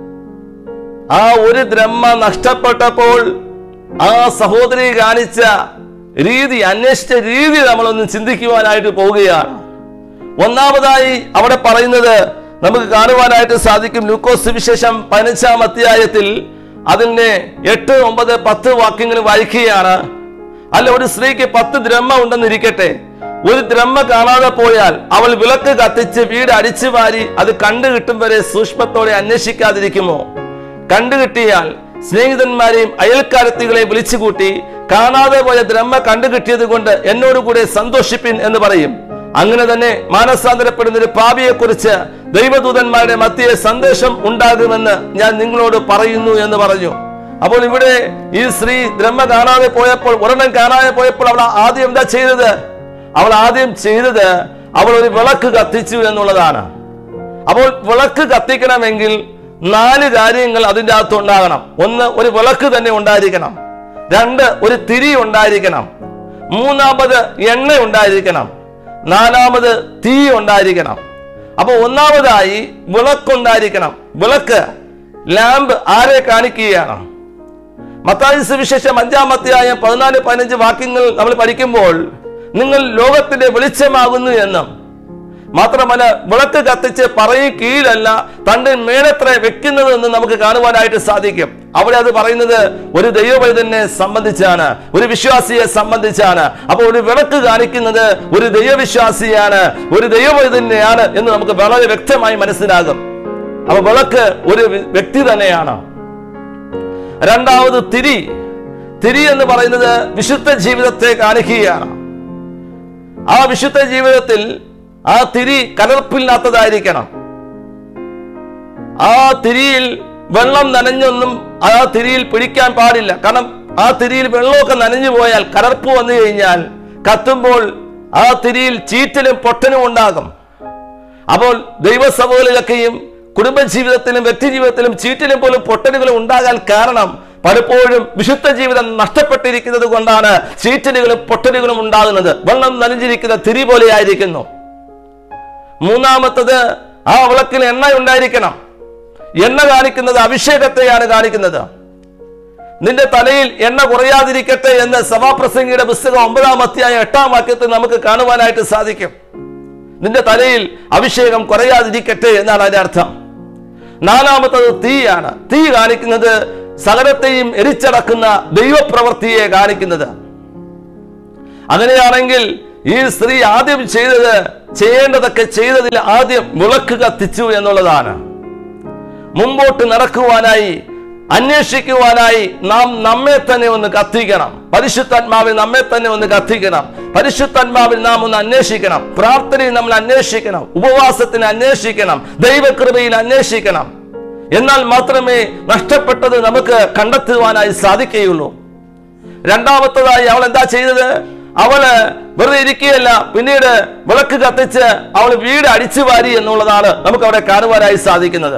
ആ ഒരു ദ്രഹ്മ നഷ്ടപ്പെട്ടപ്പോൾ ആ സഹോദരി കാണിച്ച രീതി അന്വേഷിച്ച രീതി നമ്മളൊന്ന് ചിന്തിക്കുവാനായിട്ട് പോവുകയാണ് ഒന്നാമതായി അവിടെ പറയുന്നത് നമുക്ക് കാണുവാനായിട്ട് സാധിക്കും ലൂക്കോസ് വിശേഷം പതിനഞ്ചാം അധ്യായത്തിൽ അതിന്റെ എട്ട് ഒമ്പത് പത്ത് വാക്യങ്ങൾ വായിക്കുകയാണ് അല്ല ഒരു സ്ത്രീക്ക് പത്ത് ദ്രഹ്മ ഉണ്ടെന്നിരിക്കട്ടെ ഒരു ദ്രഹ്മ കാണാതെ പോയാൽ അവൾ വിളക്ക് കത്തിച്ച് വീട് അടിച്ചു വാരി അത് കണ്ടു കിട്ടും വരെ സൂക്ഷ്മത്തോടെ അന്വേഷിക്കാതിരിക്കുമോ കണ്ടുകിട്ടിയാൽ സ്നേഹിതന്മാരെയും അയൽക്കാരത്തികളെയും വിളിച്ചുകൂട്ടി കാണാതെ പോയ ദ്രഹ്മ കണ്ടുകിട്ടിയത് കൊണ്ട് എന്നോട് കൂടെ സന്തോഷിപ്പിൻ എന്ന് പറയും അങ്ങനെ തന്നെ മാനസാന്തരപ്പെടുന്ന ഒരു പാപിയെ കുറിച്ച് ദൈവദൂതന്മാരുടെ മധ്യേ സന്ദേശം ഉണ്ടാകുമെന്ന് ഞാൻ നിങ്ങളോട് പറയുന്നു എന്ന് പറഞ്ഞു അപ്പോൾ ഇവിടെ ഈ സ്ത്രീ ദ്രഹ്മ കാണാതെ പോയപ്പോൾ ഒരെണ്ണം കാണാതെ പോയപ്പോൾ അവൾ ആദ്യം എന്താ ചെയ്തത് അവൾ ആദ്യം ചെയ്തത് അവൾ ഒരു വിളക്ക് കത്തിച്ചു എന്നുള്ളതാണ് അപ്പോൾ വിളക്ക് കത്തിക്കണമെങ്കിൽ നാല് കാര്യങ്ങൾ അതിൻ്റെ അകത്ത് ഉണ്ടാകണം ഒന്ന് ഒരു വിളക്ക് തന്നെ ഉണ്ടായിരിക്കണം രണ്ട് ഒരു തിരി ഉണ്ടായിരിക്കണം മൂന്നാമത് എണ്ണ ഉണ്ടായിരിക്കണം നാലാമത് തീ ഉണ്ടായിരിക്കണം അപ്പൊ ഒന്നാമതായി വിളക്കുണ്ടായിരിക്കണം വിളക്ക് ലാമ്പ് ആരെ കാണിക്കുകയാണ് മത്തായി സുവിശേഷം അഞ്ചാം അധ്യായം പതിനാല് പതിനഞ്ച് വാക്യങ്ങൾ നമ്മൾ പഠിക്കുമ്പോൾ നിങ്ങൾ ലോകത്തിന്റെ വെളിച്ചമാകുന്നു എന്നും മാത്രമല്ല വിളക്ക് കത്തിച്ച് പറയും കീഴല്ല തന്റെ മേലത്ര വെക്കുന്നത് എന്ന് നമുക്ക് കാണുവാനായിട്ട് സാധിക്കും അവിടെ അത് പറയുന്നത് ഒരു ദൈവവൈതനെ സംബന്ധിച്ചാണ് ഒരു വിശ്വാസിയെ സംബന്ധിച്ചാണ് അപ്പോൾ ഒരു വിളക്ക് കാണിക്കുന്നത് ഒരു ദൈവവിശ്വാസിയാണ് ഒരു ദൈവവൈതന്നെയാണ് എന്ന് നമുക്ക് വളരെ വ്യക്തമായി മനസ്സിലാകും അപ്പൊ വിളക്ക് ഒരു വ്യക്തി തന്നെയാണ് രണ്ടാമത് തിരി തിരി എന്ന് പറയുന്നത് വിശുദ്ധ ജീവിതത്തെ കാണിക്കുകയാണ് ആ വിശുദ്ധ ജീവിതത്തിൽ ആ തിരി കലർപ്പില്ലാത്തതായിരിക്കണം ആ തിരിയിൽ വെള്ളം നനഞ്ഞൊന്നും ആ തിരിയിൽ പിടിക്കാൻ പാടില്ല കാരണം ആ തിരിയിൽ വെള്ളമൊക്കെ നനഞ്ഞു പോയാൽ കലർപ്പ് വന്നു കഴിഞ്ഞാൽ കത്തുമ്പോൾ ആ തിരിയിൽ ചീറ്റലും പൊട്ടനും ഉണ്ടാകും അപ്പോൾ ദൈവസഭകളിലൊക്കെയും കുടുംബജീവിതത്തിലും വ്യക്തിജീവിതത്തിലും ചീറ്റലും പോലും പൊട്ടലുകളും ഉണ്ടാകാൻ കാരണം പലപ്പോഴും വിശുദ്ധ ജീവിതം നഷ്ടപ്പെട്ടിരിക്കുന്നത് കൊണ്ടാണ് ചീറ്റലുകളും പൊട്ടലുകളും ഉണ്ടാകുന്നത് വെള്ളം നനഞ്ഞിരിക്കുന്ന തിരി പോലെയായിരിക്കുന്നു മൂന്നാമത്തത് ആ വിളക്കിൽ എണ്ണ ഉണ്ടായിരിക്കണം എണ്ണ കാണിക്കുന്നത് അഭിഷേകത്തെയാണ് കാണിക്കുന്നത് നിന്റെ തലയിൽ എണ്ണ കുറയാതിരിക്കട്ടെ എന്ന് സഭാപ്രസംഗിയുടെ പുസ്തകം ഒമ്പതാം അധ്യായം എട്ടാം വാക്യത്തിൽ നമുക്ക് കാണുവാനായിട്ട് സാധിക്കും നിന്റെ തലയിൽ അഭിഷേകം കുറയാതിരിക്കട്ടെ എന്നാണ് അതിന്റെ അർത്ഥം നാലാമത്തത് തീയാണ് തീ കാണിക്കുന്നത് സകലത്തെയും എരിച്ചടക്കുന്ന ദൈവപ്രവൃത്തിയെ കാണിക്കുന്നത് അങ്ങനെയാണെങ്കിൽ ഈ സ്ത്രീ ആദ്യം ചെയ്തത് ചെയ്യേണ്ടതൊക്കെ ചെയ്തതിൽ ആദ്യം വിളക്ക് കത്തിച്ചു എന്നുള്ളതാണ് മുമ്പോട്ട് നടക്കുവാനായി അന്വേഷിക്കുവാനായി നാം നമ്മെ തന്നെ ഒന്ന് കത്തിക്കണം പരിശുദ്ധാത്മാവിൽ നമ്മെ തന്നെ ഒന്ന് കത്തിക്കണം പരിശുദ്ധാത്മാവിൽ നാം ഒന്ന് അന്വേഷിക്കണം പ്രാർത്ഥനയിൽ നമ്മൾ അന്വേഷിക്കണം ഉപവാസത്തിന് അന്വേഷിക്കണം ദൈവകൃപയിൽ അന്വേഷിക്കണം എന്നാൽ മാത്രമേ നഷ്ടപ്പെട്ടത് നമുക്ക് കണ്ടെത്തുവാനായി സാധിക്കുകയുള്ളൂ രണ്ടാമത്തതായി അവൾ എന്താ ചെയ്തത് അവള് വെറുതെ ഇരിക്കുകയല്ല പിന്നീട് വിളക്ക് കത്തിച്ച് അവൾ വീട് അടിച്ചു വാരി എന്നുള്ളതാണ് നമുക്ക് അവിടെ കാണുവാനായി സാധിക്കുന്നത്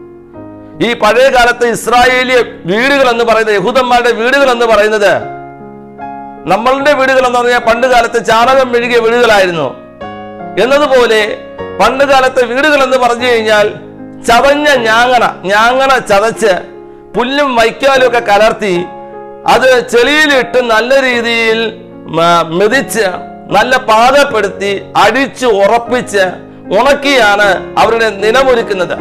ഈ പഴയ കാലത്ത് ഇസ്രായേലിയ വീടുകൾ എന്ന് പറയുന്നത് യഹൂദന്മാരുടെ വീടുകൾ എന്ന് പറയുന്നത് നമ്മളുടെ വീടുകൾ എന്ന് പറഞ്ഞാൽ പണ്ട് കാലത്ത് ചാണകം മെഴുകിയ വീടുകളായിരുന്നു എന്നതുപോലെ പണ്ട് കാലത്തെ വീടുകൾ എന്ന് പറഞ്ഞു കഴിഞ്ഞാൽ ചതഞ്ഞ ഞാങ്ങണ ഞാങ്ങണ ചതച്ച് പുല്ലും വൈക്കാലും ഒക്കെ കലർത്തി അത് ചെളിയിലിട്ട് നല്ല രീതിയിൽ മ- മെതിച്ച് നല്ല പാകപ്പെടുത്തി അടിച്ച് ഉറപ്പിച്ച് ഉണക്കിയാണ് അവരുടെ നിലമൊരുക്കുന്നത്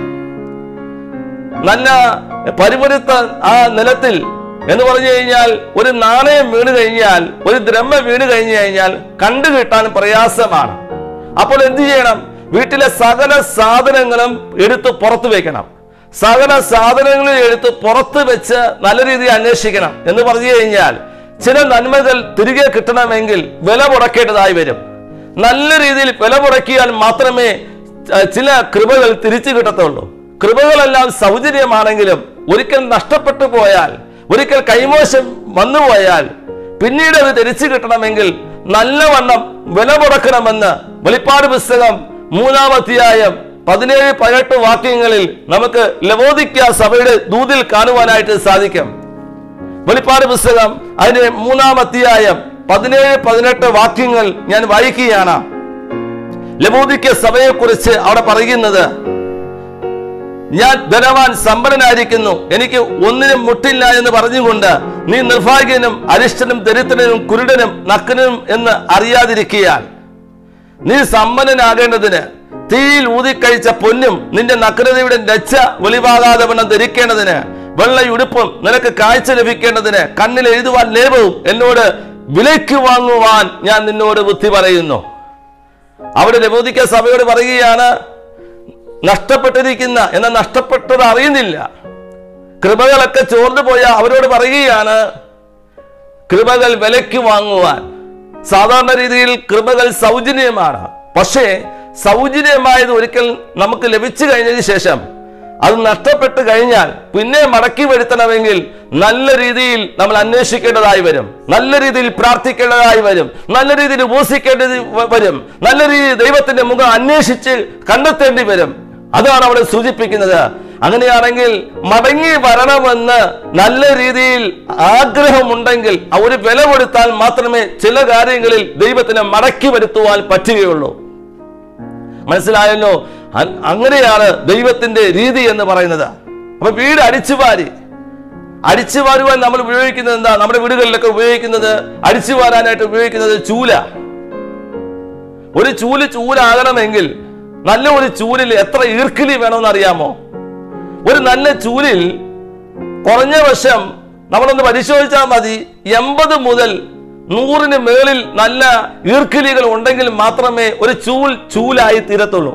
നല്ല പരിപുരുത്ത ആ നിലത്തിൽ എന്ന് പറഞ്ഞു കഴിഞ്ഞാൽ ഒരു നാണയം വീണ് കഴിഞ്ഞാൽ ഒരു ദ്രഹ്മ വീണ് കഴിഞ്ഞു കഴിഞ്ഞാൽ കണ്ടു കിട്ടാൻ പ്രയാസമാണ് അപ്പോൾ എന്ത് ചെയ്യണം വീട്ടിലെ സകല സാധനങ്ങളും എടുത്ത് പുറത്തു വെക്കണം സകല സാധനങ്ങളും എടുത്ത് പുറത്ത് വെച്ച് നല്ല രീതിയിൽ അന്വേഷിക്കണം എന്ന് പറഞ്ഞു കഴിഞ്ഞാൽ ചില നന്മകൾ തിരികെ കിട്ടണമെങ്കിൽ വില മുടക്കേണ്ടതായി വരും നല്ല രീതിയിൽ വില മുടക്കിയാൽ മാത്രമേ ച- ചില കൃപകൾ തിരിച്ചു കിട്ടത്തുള്ളൂ കൃപകളെല്ലാം സൗജന്യമാണെങ്കിലും ഒരിക്കൽ നഷ്ടപ്പെട്ടു പോയാൽ ഒരിക്കൽ കൈമോശം വന്നുപോയാൽ പിന്നീട് അത് തിരിച്ചു കിട്ടണമെങ്കിൽ നല്ലവണ്ണം വില മുടക്കണമെന്ന് വെളിപ്പാട് പുസ്തകം മൂന്നാം അധ്യായം പതിനേഴ് പതിനെട്ട് വാക്യങ്ങളിൽ നമുക്ക് ലവോദിക്ക സഭയുടെ ദൂതിൽ കാണുവാനായിട്ട് സാധിക്കും വെളിപ്പാട് പുസ്തകം അതിന്റെ മൂന്നാം അധ്യായം പതിനേഴ് പതിനെട്ട് വാക്യങ്ങൾ ഞാൻ വായിക്കുകയാണ് ലബോദിക്ക സഭയെക്കുറിച്ച് അവിടെ പറയുന്നത് ഞാൻ ധനവാൻ സമ്പന്നനായിരിക്കുന്നു എനിക്ക് ഒന്നിനും മുട്ടില്ല എന്ന് പറഞ്ഞുകൊണ്ട് നീ നിർഭാഗ്യനും അരിഷ്ടനും ദരിദ്രനും കുരുടനും നക്കനും എന്ന് അറിയാതിരിക്കുകയാൽ നീ സമ്പന്നനാകേണ്ടതിന് തീയിൽ ഊതിക്കഴിച്ച പൊന്നും നിന്റെ നഗ്നതയുടെ ലജ്ജ വെളിവാകാതെ വണ്ണം ധരിക്കേണ്ടതിന് വെള്ളയുടുപ്പും നിനക്ക് കാഴ്ച ലഭിക്കേണ്ടതിന് കണ്ണിൽ എഴുതുവാൻ ലേപവും എന്നോട് വിലയ്ക്ക് വാങ്ങുവാൻ ഞാൻ നിന്നോട് ബുദ്ധി പറയുന്നു അവിടെ ലബോദിക്ക സഭയോട് പറയുകയാണ് നഷ്ടപ്പെട്ടിരിക്കുന്ന എന്നാൽ നഷ്ടപ്പെട്ടത് അറിയുന്നില്ല കൃപകളൊക്കെ ചോർന്നു പോയ അവരോട് പറയുകയാണ് കൃപകൾ വിലയ്ക്ക് വാങ്ങുവാൻ സാധാരണ രീതിയിൽ കൃപകൾ സൗജന്യമാണ് പക്ഷേ സൗജന്യമായത് ഒരിക്കൽ നമുക്ക് ലഭിച്ചു കഴിഞ്ഞതിന് ശേഷം അത് നഷ്ടപ്പെട്ട് കഴിഞ്ഞാൽ പിന്നെ മടക്കി വരുത്തണമെങ്കിൽ നല്ല രീതിയിൽ നമ്മൾ അന്വേഷിക്കേണ്ടതായി വരും നല്ല രീതിയിൽ പ്രാർത്ഥിക്കേണ്ടതായി വരും നല്ല രീതിയിൽ ഉപസിക്കേണ്ടത് വരും നല്ല രീതിയിൽ ദൈവത്തിന്റെ മുഖം അന്വേഷിച്ച് കണ്ടെത്തേണ്ടി വരും അതാണ് അവിടെ സൂചിപ്പിക്കുന്നത് അങ്ങനെയാണെങ്കിൽ മടങ്ങി വരണമെന്ന് നല്ല രീതിയിൽ ആഗ്രഹമുണ്ടെങ്കിൽ ആ ഒരു വില കൊടുത്താൽ മാത്രമേ ചില കാര്യങ്ങളിൽ ദൈവത്തിനെ മടക്കി വരുത്തുവാൻ പറ്റുകയുള്ളൂ മനസ്സിലായല്ലോ അ- അങ്ങനെയാണ് ദൈവത്തിന്റെ രീതി എന്ന് പറയുന്നത് അപ്പൊ വീട് അടിച്ചുവാരി അടിച്ചു വാരുവാൻ നമ്മൾ ഉപയോഗിക്കുന്നത് എന്താ നമ്മുടെ വീടുകളിലൊക്കെ ഉപയോഗിക്കുന്നത് അടിച്ചു വാരാനായിട്ട് ഉപയോഗിക്കുന്നത് ചൂല ഒരു ചൂല് ചൂലാകണമെങ്കിൽ നല്ല ഒരു ചൂലിൽ എത്ര ഈർക്കിലി വേണമെന്ന് അറിയാമോ ഒരു നല്ല ചൂലിൽ കുറഞ്ഞ വശം നമ്മളൊന്ന് പരിശോധിച്ചാൽ മതി എൺപത് മുതൽ നൂറിന് മേളിൽ നല്ല ഈർക്കിലികൾ ഉണ്ടെങ്കിൽ മാത്രമേ ഒരു ചൂൽ ചൂലായി തീരത്തുള്ളൂ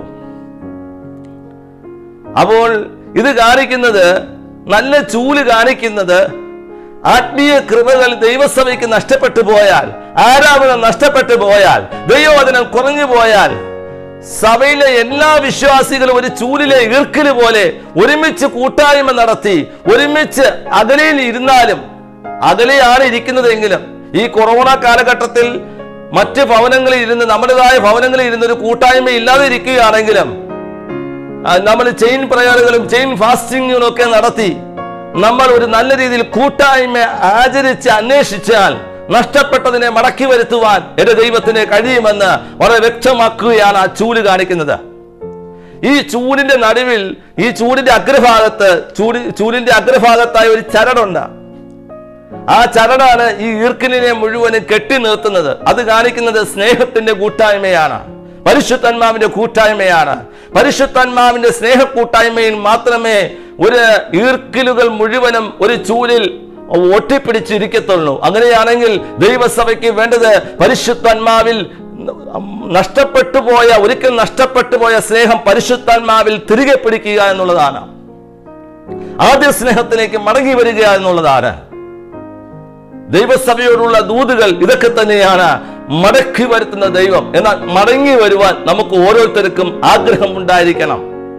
അപ്പോൾ ഇത് കാണിക്കുന്നത് നല്ല ചൂല് കാണിക്കുന്നത് ആത്മീയ കൃപകൾ ദൈവസഭയ്ക്ക് നഷ്ടപ്പെട്ടു പോയാൽ ആരാധന നഷ്ടപ്പെട്ടു പോയാൽ ദൈവവചനം കുറഞ്ഞു പോയാൽ സഭയിലെ എല്ലാ വിശ്വാസികളും ഒരു ചൂലിലെ ഈർക്കില് പോലെ ഒരുമിച്ച് കൂട്ടായ്മ നടത്തി ഒരുമിച്ച് അകലയിൽ ഇരുന്നാലും അകലെയാണ് ഇരിക്കുന്നതെങ്കിലും ഈ കൊറോണ കാലഘട്ടത്തിൽ മറ്റ് ഭവനങ്ങളിൽ ഇരുന്ന് നമ്മുടേതായ ഭവനങ്ങളിൽ ഇരുന്ന് ഒരു കൂട്ടായ്മ ഇല്ലാതെ ഇരിക്കുകയാണെങ്കിലും നമ്മൾ ചെയിൻ പ്രയാറുകളും ചെയിൻ ഫാസ്റ്റിങ്ങുകളും ഒക്കെ നടത്തി നമ്മൾ ഒരു നല്ല രീതിയിൽ കൂട്ടായ്മ ആചരിച്ച് അന്വേഷിച്ചാൽ നഷ്ടപ്പെട്ടതിനെ മടക്കി വരുത്തുവാൻ എന്റെ ദൈവത്തിന് കഴിയുമെന്ന് വളരെ വ്യക്തമാക്കുകയാണ് ആ ചൂല് കാണിക്കുന്നത് ഈ ചൂലിന്റെ നടുവിൽ ഈ ചൂലിന്റെ അഗ്രഭാഗത്ത് ചൂടി ചൂലിന്റെ അഗ്രഭാഗത്തായി ഒരു ചരടുണ്ട് ആ ചരടാണ് ഈ ഈർക്കിലിനെ മുഴുവനും കെട്ടി നിർത്തുന്നത് അത് കാണിക്കുന്നത് സ്നേഹത്തിന്റെ കൂട്ടായ്മയാണ് പരിശുദ്ധന്മാവിന്റെ കൂട്ടായ്മയാണ് പരിശുദ്ധന്മാവിന്റെ സ്നേഹ കൂട്ടായ്മയിൽ മാത്രമേ ഒരു ഈർക്കിലുകൾ മുഴുവനും ഒരു ചൂലിൽ ഒട്ടിപ്പിടിച്ചിരിക്കത്തുള്ളൂ അങ്ങനെയാണെങ്കിൽ ദൈവസഭയ്ക്ക് വേണ്ടത് പരിശുദ്ധാത്മാവിൽ നഷ്ടപ്പെട്ടു പോയ ഒരിക്കൽ നഷ്ടപ്പെട്ടു പോയ സ്നേഹം പരിശുദ്ധാത്മാവിൽ തിരികെ പിടിക്കുക എന്നുള്ളതാണ് ആദ്യ സ്നേഹത്തിലേക്ക് മടങ്ങി വരിക എന്നുള്ളതാണ് ദൈവസഭയോടുള്ള ദൂതുകൾ ഇതൊക്കെ തന്നെയാണ് മടക്കി വരുത്തുന്ന ദൈവം എന്നാൽ മടങ്ങി വരുവാൻ നമുക്ക് ഓരോരുത്തർക്കും ആഗ്രഹം ഉണ്ടായിരിക്കണം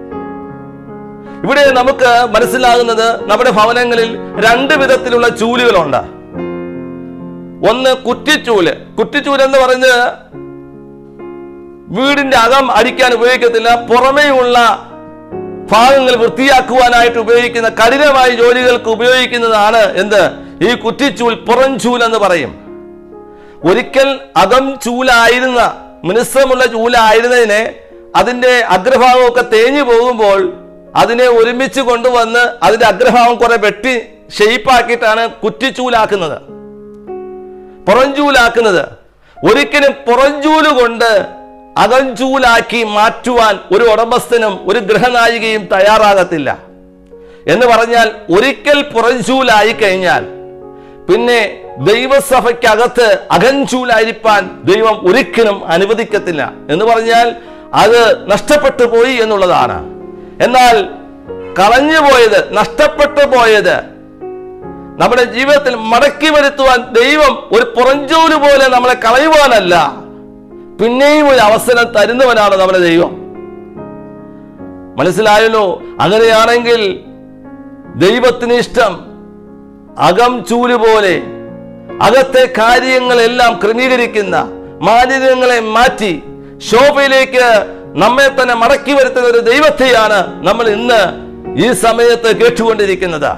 ഇവിടെ നമുക്ക് മനസ്സിലാകുന്നത് നമ്മുടെ ഭവനങ്ങളിൽ രണ്ട് വിധത്തിലുള്ള ചൂലുകളുണ്ട് ഒന്ന് കുറ്റിച്ചൂല് കുറ്റിച്ചൂല് എന്ന് പറഞ്ഞ് വീടിന്റെ അകം അടിക്കാൻ ഉപയോഗിക്കത്തില്ല പുറമേയുള്ള ഭാഗങ്ങൾ വൃത്തിയാക്കുവാനായിട്ട് ഉപയോഗിക്കുന്ന കഠിനമായ ജോലികൾക്ക് ഉപയോഗിക്കുന്നതാണ് എന്ത് ഈ കുറ്റിച്ചൂൽ പുറംചൂൽ എന്ന് പറയും ഒരിക്കൽ അകം ചൂലായിരുന്ന മിനുസമുള്ള ചൂലായിരുന്നതിനെ അതിന്റെ അഗ്രഭാഗമൊക്കെ തേഞ്ഞു പോകുമ്പോൾ അതിനെ ഒരുമിച്ച് കൊണ്ടുവന്ന് അതിന്റെ അഗ്രഭാഗം കുറെ വെട്ടി ഷെയ്പ്പാക്കിയിട്ടാണ് കുറ്റിച്ചൂലാക്കുന്നത് പുറംചൂലാക്കുന്നത് ഒരിക്കലും പുറംചൂല് കൊണ്ട് അകംചൂലാക്കി മാറ്റുവാൻ ഒരു ഉടമസ്ഥനും ഒരു ഗൃഹനായികയും തയ്യാറാകത്തില്ല എന്ന് പറഞ്ഞാൽ ഒരിക്കൽ പുറംചൂലായി കഴിഞ്ഞാൽ പിന്നെ ദൈവസഭയ്ക്കകത്ത് അകഞ്ചൂലായിരിക്കാൻ ദൈവം ഒരിക്കലും അനുവദിക്കത്തില്ല എന്ന് പറഞ്ഞാൽ അത് നഷ്ടപ്പെട്ടു പോയി എന്നുള്ളതാണ് എന്നാൽ കളഞ്ഞു പോയത് നഷ്ടപ്പെട്ടു പോയത് നമ്മുടെ ജീവിതത്തിൽ മടക്കി വരുത്തുവാൻ ദൈവം ഒരു പുറഞ്ചോല് പോലെ നമ്മളെ കളയുവാനല്ല പിന്നെയും ഒരു അവസരം തരുന്നവനാണ് നമ്മുടെ ദൈവം മനസ്സിലായല്ലോ അങ്ങനെയാണെങ്കിൽ ദൈവത്തിന് ഇഷ്ടം അകം ചൂല് പോലെ അകത്തെ കാര്യങ്ങളെല്ലാം ക്രമീകരിക്കുന്ന മാലിന്യങ്ങളെ മാറ്റി ശോഭയിലേക്ക് നമ്മെ തന്നെ മടക്കി വരുത്തുന്ന ഒരു ദൈവത്തെയാണ് നമ്മൾ ഇന്ന് ഈ സമയത്ത് കേട്ടുകൊണ്ടിരിക്കുന്നത്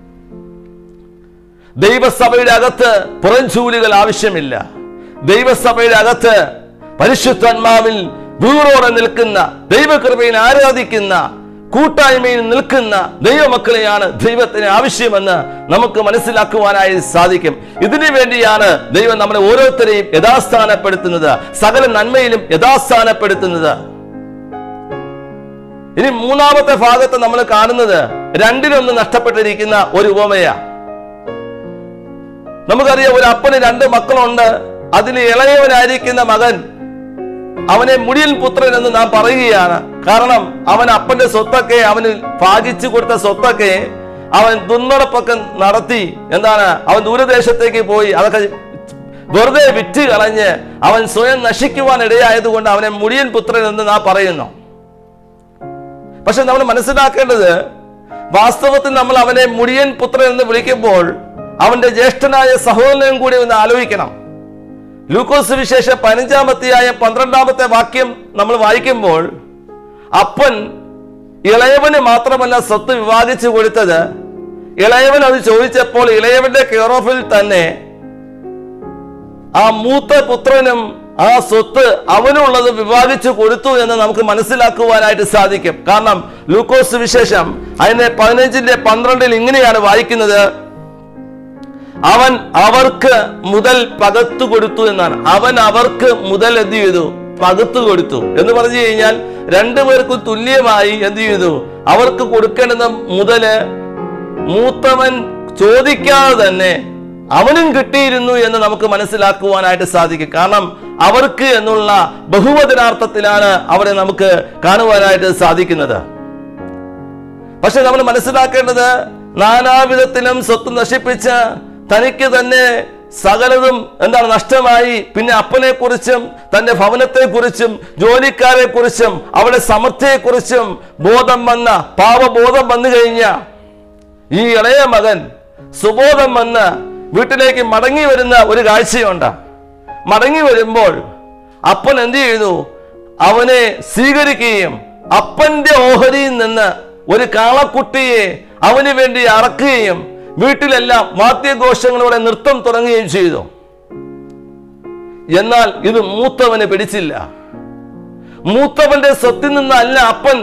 ദൈവസഭയുടെ അകത്ത് പുറംചൂലുകൾ ആവശ്യമില്ല ദൈവസഭയുടെ അകത്ത് പരിശുദ്ധാത്മാവിൽ വീറോടെ നിൽക്കുന്ന ദൈവകൃപയിൽ ആരാധിക്കുന്ന കൂട്ടായ്മയിൽ നിൽക്കുന്ന ദൈവമക്കളെയാണ് ദൈവത്തിന് ആവശ്യമെന്ന് നമുക്ക് മനസ്സിലാക്കുവാനായി സാധിക്കും ഇതിനു വേണ്ടിയാണ് ദൈവം നമ്മളെ ഓരോരുത്തരെയും യഥാസ്ഥാനപ്പെടുത്തുന്നത് സകല നന്മയിലും യഥാസ്ഥാനപ്പെടുത്തുന്നത് ഇനി മൂന്നാമത്തെ ഭാഗത്ത് നമ്മൾ കാണുന്നത് രണ്ടിലൊന്ന് നഷ്ടപ്പെട്ടിരിക്കുന്ന ഒരു ഉപമയാണ് നമുക്കറിയാം ഒരു അപ്പന് രണ്ട് മക്കളുണ്ട് അതിൽ ഇളയവനായിരിക്കുന്ന മകൻ അവനെ മുടിയൻ പുത്രൻ എന്ന് നാം പറയുകയാണ് കാരണം അവൻ അപ്പന്റെ സ്വത്തൊക്കെ അവന് ഭാഗിച്ചു കൊടുത്ത സ്വത്തൊക്കെ അവൻ ദുന്നടപ്പൊക്കെ നടത്തി എന്താണ് അവൻ ദൂരദേശത്തേക്ക് പോയി അതൊക്കെ വെറുതെ വിറ്റ് കളഞ്ഞ് അവൻ സ്വയം നശിക്കുവാൻ ഇടയായതുകൊണ്ട് അവനെ മുടിയൻ പുത്രൻ എന്ന് നാം പറയുന്നു പക്ഷെ നമ്മൾ മനസ്സിലാക്കേണ്ടത് വാസ്തവത്തിൽ നമ്മൾ അവനെ മുടിയൻ പുത്രൻ എന്ന് വിളിക്കുമ്പോൾ അവന്റെ ജ്യേഷ്ഠനായ സഹോദരനും കൂടി ഒന്ന് ആലോചിക്കണം ലൂക്കോസ് വിശേഷ പതിനഞ്ചാമത്തെയായ പന്ത്രണ്ടാമത്തെ വാക്യം നമ്മൾ വായിക്കുമ്പോൾ അപ്പൻ ഇളയവന് മാത്രമല്ല സ്വത്ത് വിവാദിച്ചു കൊടുത്തത് ഇളയവൻ അത് ചോദിച്ചപ്പോൾ ഇളയവന്റെ കെയർ ഓഫിൽ തന്നെ ആ മൂത്ത പുത്രനും ആ സ്വത്ത് അവനുള്ളത് വിവാദിച്ചു കൊടുത്തു എന്ന് നമുക്ക് മനസ്സിലാക്കുവാനായിട്ട് സാധിക്കും കാരണം ലൂക്കോസ് വിശേഷം അതിനെ പതിനഞ്ചിന്റെ പന്ത്രണ്ടിൽ ഇങ്ങനെയാണ് വായിക്കുന്നത് അവൻ അവർക്ക് മുതൽ പകത്തു കൊടുത്തു എന്നാണ് അവൻ അവർക്ക് മുതൽ എന്ത് ചെയ്തു പകത്തു കൊടുത്തു എന്ന് പറഞ്ഞു കഴിഞ്ഞാൽ രണ്ടുപേർക്കും തുല്യമായി എന്ത് ചെയ്തു അവർക്ക് കൊടുക്കേണ്ടുന്ന മുതല് മൂത്തവൻ ചോദിക്കാതെ തന്നെ അവനും കിട്ടിയിരുന്നു എന്ന് നമുക്ക് മനസ്സിലാക്കുവാനായിട്ട് സാധിക്കും കാരണം അവർക്ക് എന്നുള്ള ബഹുവചനാർത്ഥത്തിലാണ് അവരെ നമുക്ക് കാണുവാനായിട്ട് സാധിക്കുന്നത് പക്ഷെ നമ്മൾ മനസ്സിലാക്കേണ്ടത് നാനാവിധത്തിലും സ്വത്ത് നശിപ്പിച്ച് തനിക്ക് തന്നെ സകലതും എന്താണ് നഷ്ടമായി പിന്നെ അപ്പനെ കുറിച്ചും തന്റെ ഭവനത്തെ കുറിച്ചും ജോലിക്കാരെ കുറിച്ചും അവരുടെ സമൃദ്ധിയെ കുറിച്ചും ബോധം വന്ന പാപബോധം വന്നു കഴിഞ്ഞ ഈ ഇളയ മകൻ സുബോധം വന്ന് വീട്ടിലേക്ക് മടങ്ങി വരുന്ന ഒരു കാഴ്ചയുണ്ട് മടങ്ങി വരുമ്പോൾ അപ്പൻ എന്ത് ചെയ്തു അവനെ സ്വീകരിക്കുകയും അപ്പന്റെ ഓഹരിയിൽ നിന്ന് ഒരു കാളക്കുട്ടിയെ അവന് വേണ്ടി അറക്കുകയും വീട്ടിലെല്ലാം വാദ്യഘോഷങ്ങളോടെ നൃത്തം തുടങ്ങുകയും ചെയ്തു എന്നാൽ ഇത് മൂത്തവന് പിടിച്ചില്ല മൂത്തവന്റെ സ്വത്തിൽ നിന്നല്ല അപ്പൻ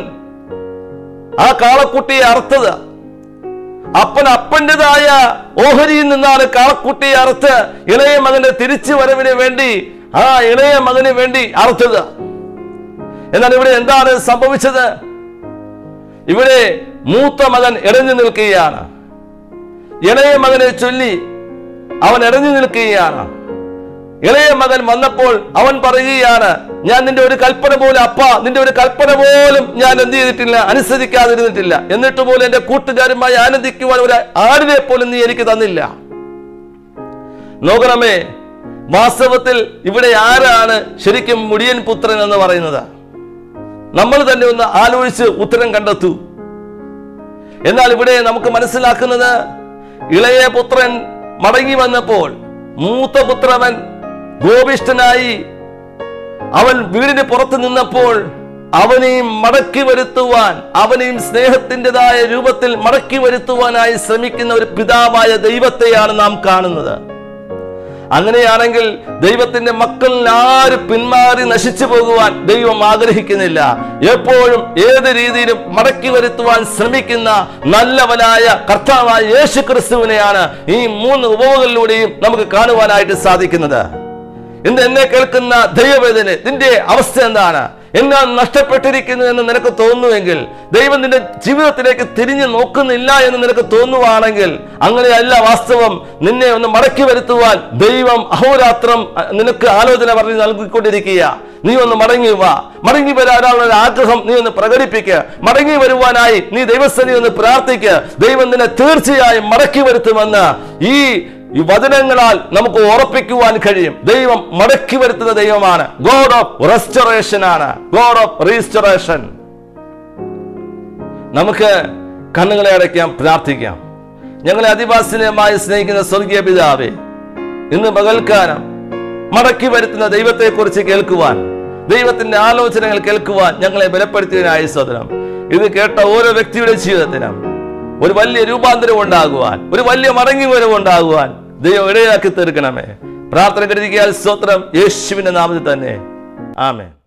ആ കാളക്കുട്ടിയെ അറുത്തത് അപ്പൻ അപ്പൻ്റെതായ ഓഹരിയിൽ നിന്നാണ് കാളക്കുട്ടിയെ അറുത്ത് ഇളയ മകന്റെ തിരിച്ചു വരവിന് വേണ്ടി ആ ഇളയ മകന് വേണ്ടി അറുത്തത് എന്നാൽ ഇവിടെ എന്താണ് സംഭവിച്ചത് ഇവിടെ മൂത്ത മകൻ ഇടഞ്ഞു നിൽക്കുകയാണ് ഇളയ മകനെ ചൊല്ലി അവൻ ഇടഞ്ഞു നിൽക്കുകയാണ് ഇളയ മകൻ വന്നപ്പോൾ അവൻ പറയുകയാണ് ഞാൻ നിന്റെ ഒരു കൽപ്പന പോലും അപ്പ നിന്റെ ഒരു കൽപ്പന പോലും ഞാൻ എന്ത് ചെയ്തിട്ടില്ല അനുസരിക്കാതിരുന്നിട്ടില്ല എന്നിട്ട് പോലും എന്റെ കൂട്ടുകാരുമായി ആനന്ദിക്കുവാൻ ഒരു ആടിനെ പോലും നീ എനിക്ക് തന്നില്ല നോക്കണമേ വാസ്തവത്തിൽ ഇവിടെ ആരാണ് ശരിക്കും മുടിയൻ പുത്രൻ എന്ന് പറയുന്നത് നമ്മൾ തന്നെ ഒന്ന് ആലോചിച്ച് ഉത്തരം കണ്ടെത്തൂ എന്നാൽ ഇവിടെ നമുക്ക് മനസ്സിലാക്കുന്നത് ഇളയ പുത്രൻ മടങ്ങി വന്നപ്പോൾ മൂത്ത പുത്രവൻ ഗോപിഷ്ഠനായി അവൻ വീടിന് പുറത്ത് നിന്നപ്പോൾ അവനെയും മടക്കി വരുത്തുവാൻ അവനെയും സ്നേഹത്തിൻ്റെതായ രൂപത്തിൽ മടക്കി വരുത്തുവാനായി ശ്രമിക്കുന്ന ഒരു പിതാവായ ദൈവത്തെയാണ് നാം കാണുന്നത് അങ്ങനെയാണെങ്കിൽ ദൈവത്തിന്റെ മക്കളിൽ ആരും പിന്മാറി നശിച്ചു പോകുവാൻ ദൈവം ആഗ്രഹിക്കുന്നില്ല എപ്പോഴും ഏത് രീതിയിലും മടക്കി വരുത്തുവാൻ ശ്രമിക്കുന്ന നല്ലവനായ കർത്താവായ യേശു ക്രിസ്തുവിനെയാണ് ഈ മൂന്ന് ഉപമകളിലൂടെയും നമുക്ക് കാണുവാനായിട്ട് സാധിക്കുന്നത് ഇന്ന് എന്നെ കേൾക്കുന്ന ദൈവവേദന നിന്റെ അവസ്ഥ എന്താണ് എന്നാ നഷ്ടപ്പെട്ടിരിക്കുന്നു എന്ന് നിനക്ക് തോന്നുമെങ്കിൽ ദൈവം നിന്റെ ജീവിതത്തിലേക്ക് തിരിഞ്ഞു നോക്കുന്നില്ല എന്ന് നിനക്ക് തോന്നുവാണെങ്കിൽ അങ്ങനെയല്ല വാസ്തവം നിന്നെ ഒന്ന് മടക്കി വരുത്തുവാൻ ദൈവം അഹോരാത്രം അഹ്, നിനക്ക് ആലോചന പറഞ്ഞ് നൽകിക്കൊണ്ടിരിക്കുക നീ ഒന്ന് മടങ്ങി വാ മടങ്ങി വരാനുള്ള ഒരു ആഗ്രഹം നീ ഒന്ന് പ്രകടിപ്പിക്കുക മടങ്ങി വരുവാനായി നീ ദൈവസ്ഥനെ ഒന്ന് പ്രാർത്ഥിക്കുക ദൈവം നിന്നെ തീർച്ചയായും മടക്കി വരുത്തുമെന്ന് ഈ ഈ വചനങ്ങളാൽ നമുക്ക് ഉറപ്പിക്കുവാൻ കഴിയും ദൈവം മടക്കി വരുത്തുന്ന ദൈവമാണ് ഗോഡ് ഓഫ് റെസ്റ്റോറേഷൻ ആണ് ഗോഡ് ഓഫ് റീസ്റ്റോറേഷൻ നമുക്ക് കണ്ണുകളെ അടയ്ക്കാം പ്രാർത്ഥിക്കാം ഞങ്ങളെ അതിവാസനമായി സ്നേഹിക്കുന്ന സ്വർഗീയ പിതാവേ ഇന്ന് പകൽക്കാലം മടക്കി വരുത്തുന്ന ദൈവത്തെക്കുറിച്ച് കേൾക്കുവാൻ ദൈവത്തിന്റെ ആലോചനകൾ കേൾക്കുവാൻ ഞങ്ങളെ ബലപ്പെടുത്തിയതിനായി സ്വതനം ഇത് കേട്ട ഓരോ വ്യക്തിയുടെ ജീവിതത്തിനും ഒരു വലിയ രൂപാന്തരം ഉണ്ടാകുവാൻ ഒരു വലിയ മടങ്ങി വരവ് ഉണ്ടാകുവാൻ ദൈവം ഇടയാക്കി തീർക്കണമേ പ്രാർത്ഥന കരുതിയാൽ സ്തോത്രം യേശുവിന്റെ നാമത്തിൽ തന്നെ ആമേ